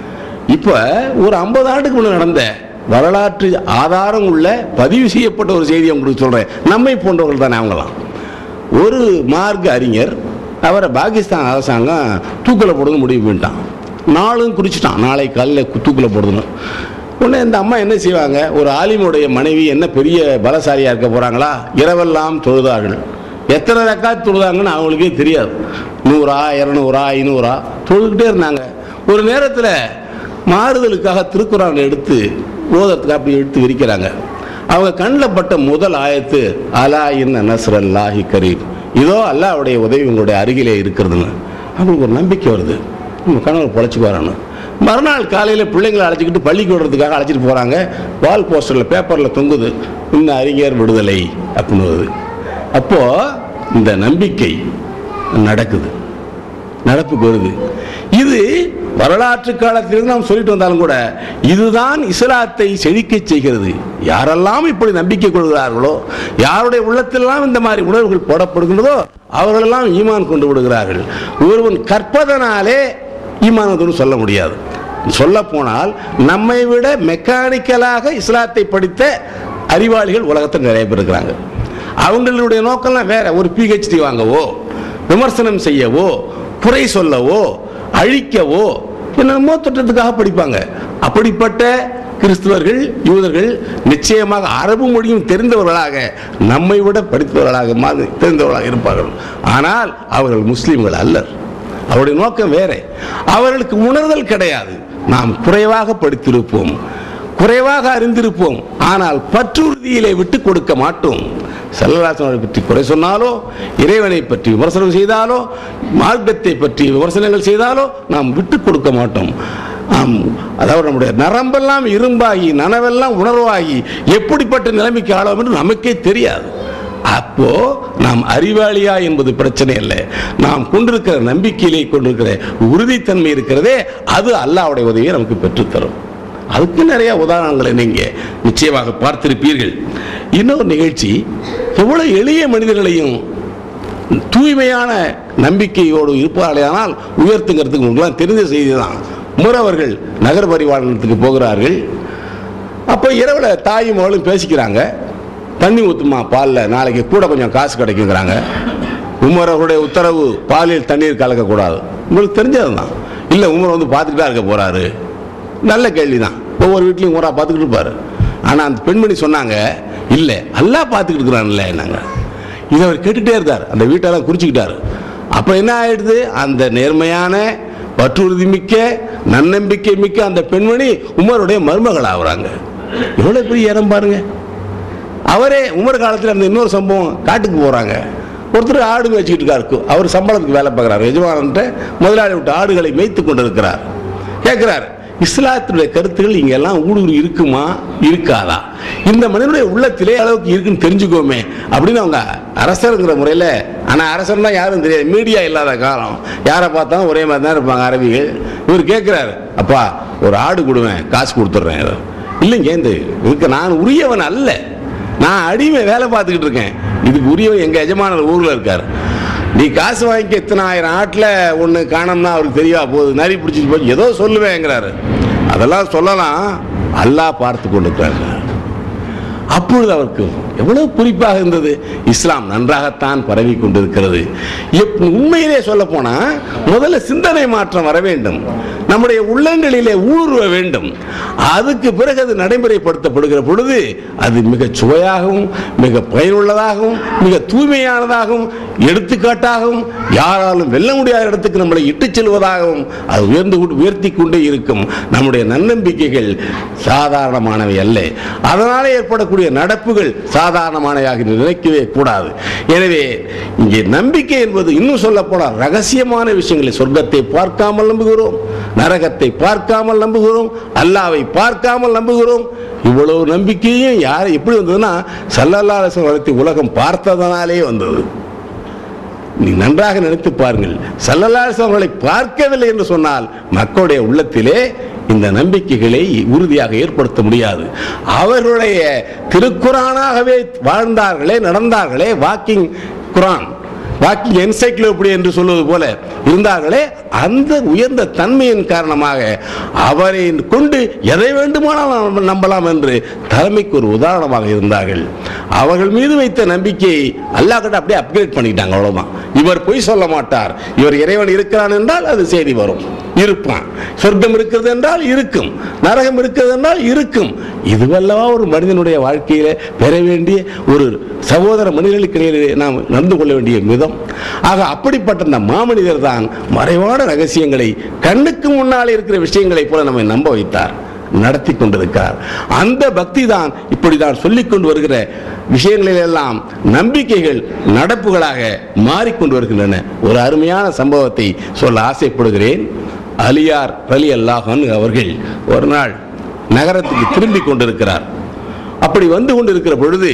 இப்போ ஒரு ஐம்பது ஆண்டுக்கு முன்ன நடந்த வரலாற்று ஆதாரம் உள்ள பதிவு செய்யப்பட்ட ஒரு செய்தியை உங்களுக்கு சொல்றேன் நம்மை போன்றவர்கள் தானே அவங்களாம் ஒரு மார்க்க அறிஞர் அவரை பாகிஸ்தான் அரசாங்கம் தூக்கில் போடுறது முடிவு பண்ணிட்டான் நாளும் குறிச்சிட்டான் நாளை காலையில் தூக்கில் போடுதுன்னு உடனே இந்த அம்மா என்ன செய்வாங்க ஒரு ஆலிமுடைய மனைவி என்ன பெரிய பலசாலியாக இருக்க போகிறாங்களா இரவெல்லாம் தொழுதார்கள் எத்தனை ரக்காத் தொழுதாங்கன்னு அவங்களுக்கே தெரியாது நூறா இரநூறா ஐநூறா தொழுதுகிட்டே இருந்தாங்க ஒரு நேரத்தில் மாறுதலுக்காக திருக்குறான் எடுத்து ஓதத்துக்கு அப்படி எடுத்து விரிக்கிறாங்க அவங்க கண்ணில் பட்ட முதல் ஆயத்து அலா இன்ன நஸ்ரல்லாஹி கரீம் இதோ அல்லாஹ்வுடைய உதவி உங்களுடைய அருகிலே இருக்கிறதுன்னு அவங்களுக்கு ஒரு நம்பிக்கை வருது நம்ம கணவர் பொழைச்சிக்குவாரான்னு மறுநாள் காலையில் பிள்ளைங்களை அழைச்சிக்கிட்டு பள்ளிக்கு விடுறதுக்காக அழைச்சிட்டு போகிறாங்க வால் போஸ்டரில் பேப்பரில் தொங்குது இன்னும் அறிஞர் விடுதலை அப்படின்னு வருது அப்போது இந்த நம்பிக்கை நடக்குது நடப்புக்கு வருது இது வரலாற்று காலத்திலிருந்து நாம் சொல்லிட்டு வந்தாலும் கூட இதுதான் இஸ்லாத்தை செழிக்கச் செய்கிறது யாரெல்லாம் இப்படி நம்பிக்கை கொள்கிறார்களோ யாருடைய உள்ளத்திலெல்லாம் இந்த மாதிரி உணர்வுகள் போடப்படுகின்றதோ அவர்களெல்லாம் ஈமான் கொண்டு விடுகிறார்கள் ஒருவன் கற்பதனாலே ஈமான் வந்துன்னு சொல்ல முடியாது சொல்ல போனால் நம்மை விட மெக்கானிக்கலாக இஸ்லாத்தை படித்த அறிவாளிகள் உலகத்தில் நிறைய பேர் இருக்கிறாங்க அவங்களுடைய நோக்கம்லாம் வேற ஒரு பிஹெச்டி வாங்கவோ விமர்சனம் செய்யவோ குறை சொல்லவோ அழிக்கவோ என்னமோ திட்டத்துக்காக படிப்பாங்க அப்படிப்பட்ட கிறிஸ்துவர்கள் யூதர்கள் நிச்சயமாக அரபு மொழியும் தெரிந்தவர்களாக நம்மை விட படித்தவர்களாக மா- தெரிந்தவர்களாக இருப்பார்கள் ஆனால் அவர்கள் முஸ்லிம்கள் அல்லர் அவருடைய நோக்கம் வேற அவர்களுக்கு உணர்தல் கிடையாது நாம் குறைவாக படித்திருப்போம் குறைவாக அறிந்திருப்போம் ஆனால் பற்றுறுதியிலே விட்டு கொடுக்க மாட்டோம் செல்லராசனை பற்றி குறை சொன்னாலோ இறைவனை பற்றி விமர்சனம் செய்தாலோ மார்க்கத்தை பற்றி விமர்சனங்கள் செய்தாலோ நாம் விட்டு கொடுக்க மாட்டோம் ஆம், அதாவது நம்முடைய நரம்பெல்லாம் இரும்பாகி நனவெல்லாம் உணர்வாகி எப்படிப்பட்ட நிலைமைக்கு ஆளோம் என்று நமக்கே தெரியாது அப்போ நாம் அறிவாளியா என்பது பிரச்சனை இல்லை நாம் கொண்டிருக்கிற நம்பிக்கையிலே கொண்டிருக்கிற உறுதித்தன்மை இருக்கிறதே அது அல்லாஹ்வுடைய உதவியை நமக்கு பெற்றுத்தரும் அதுக்கு நிறைய உதாரணங்களை நீங்க நிச்சயமாக பார்த்திருப்பீர்கள் இன்னொரு நிகழ்ச்சி எவ்வளவு எளிய மனிதர்களையும் தூய்மையான நம்பிக்கையோடு இருப்பார்களானால் உயர்த்துங்கிறதுக்கு உங்களுக்குலாம் தெரிஞ்ச செய்தி தான் உமர் அவர்கள் நகர பரிவாரணத்துக்கு போகிறார்கள் அப்போ இரவில் தாயும் மகளும் பேசிக்கிறாங்க தண்ணி ஊற்றுமா பாலில் நாளைக்கு கூட கொஞ்சம் காசு கிடைக்குங்கிறாங்க உமர் அவருடைய உத்தரவு பாலில் தண்ணீர் கலக்கக்கூடாது உங்களுக்கு தெரிஞ்சது தான் இல்லை உமர் வந்து பார்த்துக்கிட்டா இருக்க போகிறாரு நல்ல கேள்வி தான் ஒவ்வொரு வீட்லையும் உமரா பார்த்துக்கிட்டு இருப்பாரு ஆனால் அந்த பெண்மணி சொன்னாங்க இல்லை அல்லா பார்த்துக்கிட்டு இருக்கிறான்ல என்னங்க இதை அவர் கேட்டுட்டே இருந்தார் அந்த வீட்டெல்லாம் குறிச்சிக்கிட்டாரு அப்போ என்ன ஆயிடுது அந்த நேர்மையான பற்றுறுதி மிக்க நன்னம்பிக்கை மிக்க அந்த பெண்மணி உமருடைய மருமகள் ஆகுறாங்க எவ்வளோ பெரிய இடம் பாருங்க அவரே உமர் காலத்தில் இருந்த இன்னொரு சம்பவம் காட்டுக்கு போகிறாங்க ஒருத்தர் ஆடு வச்சுக்கிட்டு இருக்காரு அவர் சம்பளத்துக்கு வேலை பார்க்குறாரு எஜமானன்ட்ட முதலாளி விட்டு ஆடுகளை மேய்த்து கொண்டு இருக்கிறார் கேட்குறாரு இஸ்லாத்தினுடைய கருத்துக்கள் இங்க எல்லாம் ஊடுருவி இருக்குமா இருக்காதா இந்த மனிதனுடைய உள்ளத்திலே அளவுக்கு இருக்குன்னு தெரிஞ்சுக்கோமே அப்படின்னு அவங்க அரசருங்கிற முறையில் ஆனால் அரசர்னா யாரும் தெரியாது மீடியா இல்லாத காலம் யாரை பார்த்தாலும் ஒரே மாதிரி தான் இருப்பாங்க அரபிகள் இவர் கேட்குறாரு அப்பா ஒரு ஆடு கொடுவேன் காசு கொடுத்துட்றேன் இல்லைங்க இந்த இதுக்கு நான் உரியவன் அல்ல நான் அடிமை வேலை பார்த்துக்கிட்டு இருக்கேன் இதுக்கு உரியவன் எங்க எஜமானர் ஊர்ல இருக்கார் நீ காசு வாங்கிக்க இத்தனை ஆயிரம் ஆட்டில் ஒன்று காணோம்னா அவருக்கு தெரியவா போகுது நரி பிடிச்சிட்டு போய் ஏதோ சொல்லுவேங்கிறாரு அதெல்லாம் சொல்லலாம் அல்லாஹ் பார்த்து கொண்டிருக்கிறார் அப்பொழுது அவருக்கு எவ்வளவு குறிப்பாக இருந்தது இஸ்லாம் நன்றாகத்தான் பரவி கொண்டிருக்கிறது எப்- உண்மையிலே சொல்ல போனா முதல்ல சிந்தனை மாற்றம் வர வேண்டும் நம்முடைய உள்ளங்களிலே ஊடுருவ வேண்டும் அதுக்கு பிறகு அது நடைமுறைப்படுத்தப்படுகிற பொழுது அது மிக சுவையாகவும் மிக பயனுள்ளதாகவும் மிக தூய்மையானதாகவும் எடுத்துக்காட்டாகவும் யாராலும் வெல்ல முடியாத இடத்துக்கு நம்மளை இட்டுச் செல்வதாகவும் அது உயர்ந்து கொண்டு- உயர்த்தி கொண்டே இருக்கும் நம்முடைய நன்னம்பிக்கைகள் சாதாரணமானவை அல்ல அதனாலே ஏற்படக்கூடிய நடப்புகள் சாதாரணமானவையாக நினைக்கவே கூடாது எனவே இங்கே நம்பிக்கை என்பது இன்னும் சொல்ல போனால் ரகசியமான விஷயங்களை சொர்க்கத்தை பார்க்காமல் நம்புகிறோம் நரகத்தை பார்க்காமல் நம்புகிறோம் அல்லாவை பார்க்காமல் நம்புகிறோம் இவ்வளவு நம்பிக்கையும் யார் எப்படி வந்ததுன்னா சல்லல்லா அலிஸ்லாம் வளர்த்தி உலகம் பார்த்ததனாலே வந்தது நீ நன்றாக நினைத்து பாருங்கள் சல்லல்லாஹு அவர்களை பார்க்கவில்லை என்று சொன்னால் மக்களுடைய உள்ளத்திலே இந்த நம்பிக்கைகளை உறுதியாக ஏற்படுத்த முடியாது அவர்களுடைய திருக்குறானாகவே வாழ்ந்தார்களே நடந்தார்களே வாக்கிங் குரான் வாக்கிங் என்சைக்ளோபீடியா என்று சொல்வது போல இருந்தார்களே அந்த உயர்ந்த தன்மையின் காரணமாக அவரை கொண்டு எதை வேண்டுமானாலும் நம்ம நம்பலாம் என்று தலைமைக்கு ஒரு உதாரணமாக இருந்தார்கள் அவர்கள் மீது வைத்த நம்பிக்கையை அல்லாஹ் கிட்ட அப்படியே அப்கிரேட் பண்ணிட்டாங்க அவ்வளவுதான் இவர் பொய் சொல்ல மாட்டார் இவர் இறைவன் இருக்கிறான் என்றால் அது செய்தி வரும் இருப்பான் சொர்க்கம் இருக்கிறது என்றால் இருக்கும் நரகம் இருக்கிறது என்றால் இருக்கும் இதுவல்லவா ஒரு மனிதனுடைய வாழ்க்கையில பெற வேண்டிய ஒரு சகோதர மனிதர்களுக்கு இடையிலே நாம் நடந்து கொள்ள வேண்டிய விதம் ஆக அப்படிப்பட்ட இந்த மாமனிதர் தான் மறைவான ரகசியங்களை கண்ணுக்கு முன்னால் இருக்கிற விஷயங்களைப் போல நம்மை நம்ப வைத்தார் நடத்தி கொண்டிருக்கிறார் அந்த பக்தி தான் இப்படிதான் சொல்லிக் கொண்டு வருகிற விஷயங்களில் எல்லாம் நம்பிக்கைகள் நடப்புகளாக மாறிக்கொண்டு வருகின்றன ஒரு அருமையான சம்பவத்தை சொல்ல ஆசைப்படுகிறேன் அலியார் ரலி அல்லாஹன் அவர்கள் ஒரு நாள் நகரத்துக்கு திரும்பி கொண்டிருக்கிறார் அப்படி வந்து கொண்டிருக்கிற பொழுது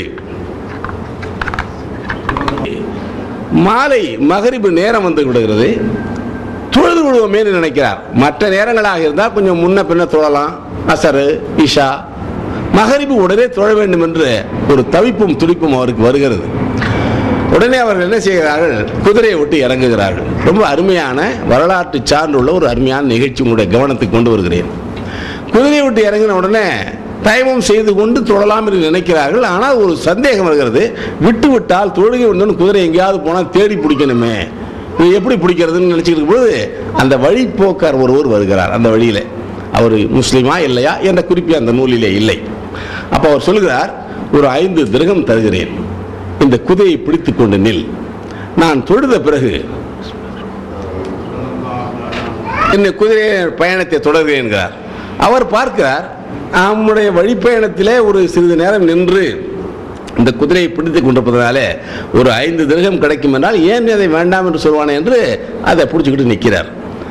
மாலை மகரிபு நேரம் வந்து விடுகிறது தொழுது விடுவோமே என்று நினைக்கிறார் மற்ற நேரங்களாக இருந்தால் கொஞ்சம் முன்ன பின்ன தொழலாம் அசரு இஷா மகரிபு உடனே தொழ வேண்டும் என்று ஒரு தவிப்பும் துடிப்பும் அவருக்கு வருகிறது உடனே அவர்கள் என்ன செய்கிறார்கள் குதிரையை விட்டு இறங்குகிறார்கள் ரொம்ப அருமையான வரலாற்று சான்றுள்ள ஒரு அருமையான நிகழ்ச்சி உங்களுடைய கவனத்துக்கு கொண்டு வருகிறேன் குதிரையை விட்டு இறங்கின உடனே தயமம் செய்து கொண்டு தொழலாம் என்று நினைக்கிறார்கள் ஆனால் ஒரு சந்தேகம் வருகிறது விட்டு விட்டால் தொழுகை வந்தோன்னு குதிரை எங்கேயாவது போனால் தேடி பிடிக்கணுமே இது எப்படி பிடிக்கிறதுன்னு நினைச்சிட்டு இருக்கும்போது அந்த வழிப்போக்கார் ஒருவர் வருகிறார் அந்த வழியில அவர் முஸ்லீமா இல்லையா என்ற குறிப்பு அந்த நூலிலே இல்லை அப்போ அவர் சொல்கிறார் ஒரு ஐந்து திரகம் தருகிறேன் இந்த குதிரையை பிடித்துக் கொண்டு நில் நான் தொழுத பிறகு இந்த குதிரை பயணத்தை தொடர்கிறேன் என்கிறார் அவர் பார்க்கிறார் நம்முடைய வழிப்பயணத்திலே ஒரு சிறிது நேரம் நின்று இந்த குதிரையை பிடித்துக் கொண்டிருப்பதனாலே ஒரு ஐந்து திரகம் கிடைக்கும் என்றால் ஏன் அதை வேண்டாம் என்று சொல்வானே என்று அதை பிடிச்சிக்கிட்டு நிற்கிறார்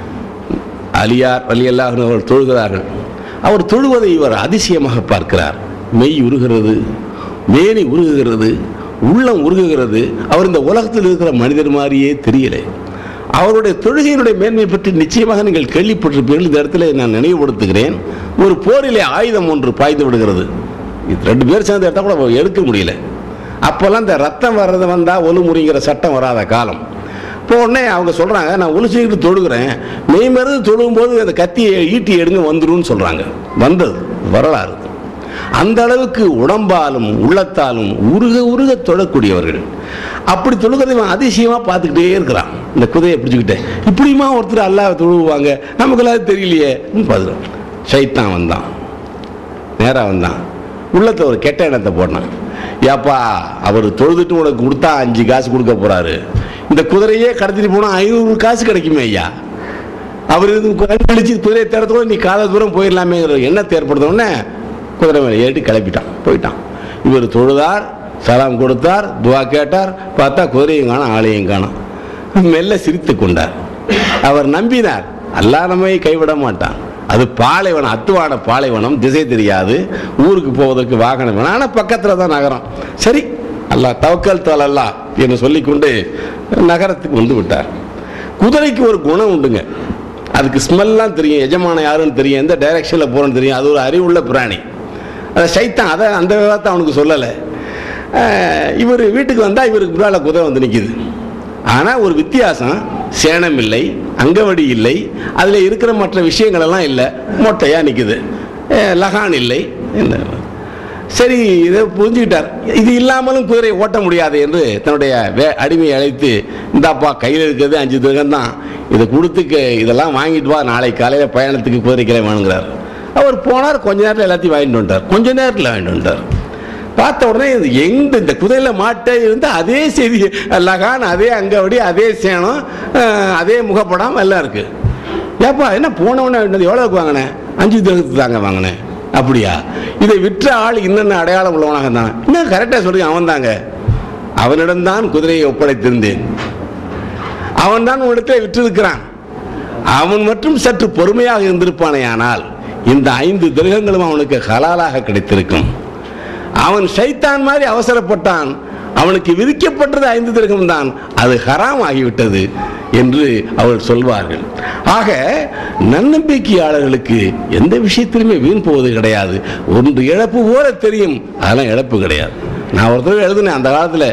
அலியார் அலி அல்லாஹ் அவர்கள் தொழுகிறார்கள் அவர் தொழுவதை இவர் அதிசயமாக பார்க்கிறார் மெய் உருகிறது மேனி உருகுகிறது உள்ளம் உருகுகிறது அவர் இந்த உலகத்தில் இருக்கிற மனிதர் மாதிரியே தெரியலை அவருடைய தொழுகையினுடைய மேன்மை பற்றி நிச்சயமாக நீங்கள் கேள்விப்பட்டிருப்பீர்கள் இந்த இடத்துல நான் நினைவுபடுத்துகிறேன் ஒரு போரிலே ஆயுதம் ஒன்று பாய்ந்து விடுகிறது இது ரெண்டு பேர் சேர்ந்து எடுத்தால் கூட எடுக்க முடியல அப்போல்லாம் இந்த ரத்தம் வர்றது வந்தால் ஒலுமுறிங்கிற சட்டம் வராத காலம் இப்போ உடனே அவங்க சொல்கிறாங்க நான் ஒலிச்சுக்கிட்டு தொழுகிறேன் மெய் மருந்து தொழுகும் போது அந்த கத்தியை ஈட்டி எடுங்க வந்துரும்னு சொல்கிறாங்க வந்தது வரலாறு அந்த அளவுக்கு உடம்பாலும் உள்ளத்தாலும் உருக உருக தொழக்கூடியவர்கள் அப்படி தொழுகிறதை இவன் அதிசயமாக பார்த்துக்கிட்டே இருக்கிறான் இந்த குதையை பிடிச்சிக்கிட்டே இப்படியுமா ஒருத்தர் அல்லாஹ் தொழுவாங்க நமக்கெல்லாம் தெரியலையே பார்த்துருவோம் சைத்தான் வந்தான் நேராக வந்தான் உள்ளத்தை ஒரு கெட்ட எண்ணத்தை போட்டான் ஏப்பா அவர் தொழுதுட்டு உனக்கு கொடுத்தா அஞ்சு காசு கொடுக்க போறாரு இந்த குதிரையே கடத்திட்டு போனால் ஐநூறு காசு கிடைக்குமே ஐயா அவர் இது கழிச்சு குதிரையை தேரத்தோட நீ கால தூரம் போயிடலாமேங்கிற எண்ணத்தை ஏற்படுத்த உடனே குதிரை மேலே ஏறி கிளப்பிட்டான் போயிட்டான் இவர் தொழுதார் சலாம் கொடுத்தார் துவா கேட்டார் பார்த்தா குதிரையும் காணும் ஆளையும் காணும் மெல்ல சிரித்து கொண்டார் அவர் நம்பினார் அல்லாஹ் நம்மை கைவிட மாட்டான் அது பாலைவனம் அத்துவான பாலைவனம் திசை தெரியாது ஊருக்கு போவதற்கு வாகனம் வேணும் ஆனால் பக்கத்தில் தான் நகரம் சரி அல்லாஹ் தவக்கல் தோல் அல்லா என்று சொல்லிக்கொண்டு நகரத்துக்கு வந்து விட்டார் குதிரைக்கு ஒரு குணம் உண்டுங்க அதுக்கு ஸ்மெல்லாம் தெரியும் எஜமான யாருன்னு தெரியும் எந்த டைரக்ஷனில் போகிறோன்னு தெரியும் அது ஒரு அறிவுள்ள பிராணி அதை சைத்தான் அதை அந்த விவரத்தை அவனுக்கு சொல்லலை இவர் வீட்டுக்கு வந்தால் இவருக்கு முன்னால் குதிரை வந்து நிற்கிது ஆனால் ஒரு வித்தியாசம் சேணம் இல்லை அங்கவடி இல்லை அதில் இருக்கிற மற்ற விஷயங்கள் எல்லாம் இல்லை மொட்டையாக நிற்குது லகான் இல்லை என்ன சரி இதை புரிஞ்சுக்கிட்டார் இது இல்லாமலும் குதிரை ஓட்ட முடியாது என்று தன்னுடைய வே அடிமையை அழைத்து இந்தாப்பா கையில் இருக்கிறது அஞ்சு திரகம் தான் இதை கொடுத்துக்க இதெல்லாம் வாங்கிட்டு வா நாளை காலையில் பயணத்துக்கு குதிரைக்கிளை வேணுங்கிறார் அவர் போனார் கொஞ்ச நேரத்தில் எல்லாத்தையும் வாங்கிட்டு வந்துட்டார் கொஞ்ச நேரத்தில் வாங்கிட்டு வந்துட்டார் பார்த்த உடனே இது எங்க இந்த குதிரையில மாட்டே இருந்து அதே செய்தி லகான் அதே அங்கவடி அதே சேனம் அஹ், அதே முகப்படம் எல்லாம் இருக்கு ஏப்பா என்ன போன உடனே எவ்வளோக்கு வாங்கினேன் அஞ்சு திரகத்துக்கு தாங்க வாங்கினேன் அப்படியா இதை விற்ற ஆள் இன்னென்ன அடையாளம் உள்ளவனாக இருந்தான் இன்னும் கரெக்டாக சொல்லுங்க அவன் தாங்க அவனிடம்தான் குதிரையை ஒப்படைத்திருந்தேன் அவன் தான் உன்னிடத்தில் விற்றிருக்கிறான் அவன் மட்டும் சற்று பொறுமையாக இருந்திருப்பானே ஆனால் இந்த ஐந்து திரகங்களும் அவனுக்கு ஹலாலாக கிடைத்திருக்கும் அவன் ஷைத்தான் மாதிரி அவசரப்பட்டான் அவனுக்கு விதிக்கப்பட்டது ஐந்து திரகம் தான் அது ஹராம் ஆகிவிட்டது என்று அவர் சொல்வார்கள் ஆக நன்னம்பிக்கையாளர்களுக்கு எந்த விஷயத்திலுமே வீண் போவது கிடையாது ஒன்று இழப்பு போல தெரியும் அதெல்லாம் இழப்பு கிடையாது நான் ஒரு தடவை எழுதினேன் அந்த காலத்தில்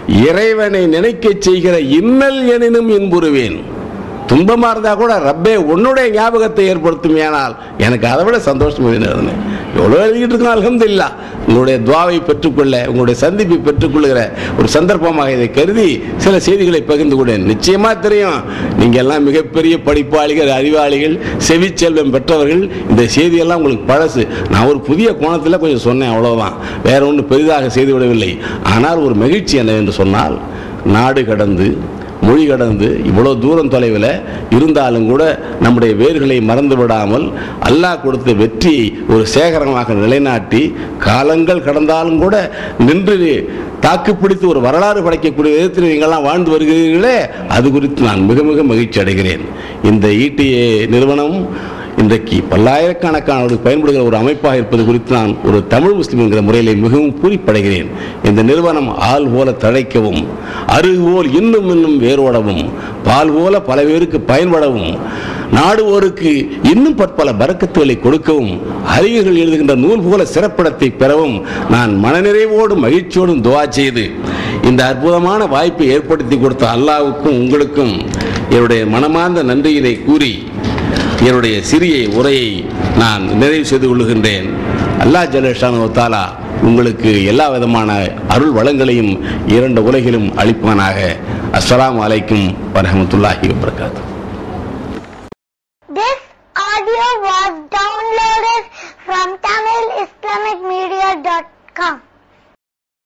இறைவனை நினைக்க செய்கிற இன்னல் எனினும் இன்புறுவேன் துன்பமாக இருந்தால் கூட ரப்பே உன்னுடைய ஞாபகத்தை ஏற்படுத்தும் ஏனால் எனக்கு அதை விட சந்தோஷம் எழுதினேன் எவ்வளோ எழுதிக்கிட்டு இருக்கோம் அலமதுல்லா உங்களுடைய துவாவை பெற்றுக்கொள்ள உங்களுடைய சந்திப்பை பெற்றுக்கொள்கிற ஒரு சந்தர்ப்பமாக இதை கருதி சில செய்திகளை பகிர்ந்து கொண்டேன் நிச்சயமாக தெரியும் நீங்கள் எல்லாம் மிகப்பெரிய படிப்பாளிகள் அறிவாளிகள் செவிச்செல்வம் பெற்றவர்கள் இந்த செய்தியெல்லாம் உங்களுக்கு பழசு நான் ஒரு புதிய கோணத்தில் கொஞ்சம் சொன்னேன் அவ்வளோதான் வேற ஒன்றும் பெரிதாக செய்துவிடவில்லை ஆனால் ஒரு மகிழ்ச்சி என்ன என்று சொன்னால் நாடு கடந்து மொழி கடந்து இவ்வளோ தூரம் தொலைவில் இருந்தாலும் கூட நம்முடைய வேர்களை மறந்து விடாமல் அல்லாஹ் கொடுத்த வெற்றியை ஒரு சேகரமாக நிலைநாட்டி காலங்கள் கடந்தாலும் கூட நின்று தாக்கு பிடித்து ஒரு வரலாறு படைக்கக்கூடிய விதத்தில் நீங்கள்லாம் வாழ்ந்து வருகிறீர்களே அது குறித்து நான் மிக மிக மகிழ்ச்சி அடைகிறேன் இந்த ஈட்டிஏ நிறுவனம் இன்றைக்கு பல்லாயிரக்கணக்கானவர்களுக்கு பயன்படுகிற ஒரு அமைப்பாக இருப்பது குறித்து நான் ஒரு தமிழ் முஸ்லிம் என்கிற முறையிலே மிகவும் பூரிப்படைகிறேன் இந்த நிறுவனம் ஆள் போல தழைக்கவும் அருகு போல் இன்னும் இன்னும் வேரோடவும் பால் போல பல பேருக்கு பயன்படவும் நாடுவோருக்கு இன்னும் பற்பல பறக்கத்துகளை கொடுக்கவும் அறிஞர்கள் எழுதுகின்ற நூல் போல சிறப்பிடத்தை பெறவும் நான் மனநிறைவோடும் மகிழ்ச்சியோடும் துவா செய்து இந்த அற்புதமான வாய்ப்பை ஏற்படுத்தி கொடுத்த அல்லாவுக்கும் உங்களுக்கும் என்னுடைய மனமார்ந்த நன்றியினை கூறி என்னுடைய சிறிய உரையை நான் நிறைவு செய்து கொள்கின்றேன் அல்லாஹ் ஜலேஷானு தாலா உங்களுக்கு எல்லா விதமான அருள் வளங்களையும் இரண்டு உலகிலும் அளிப்பானாக அஸ்ஸலாமு அலைக்கும் வரஹமத்துல்லாஹி வபரகாத்து This audio was downloaded from TamilIslamicMedia.com.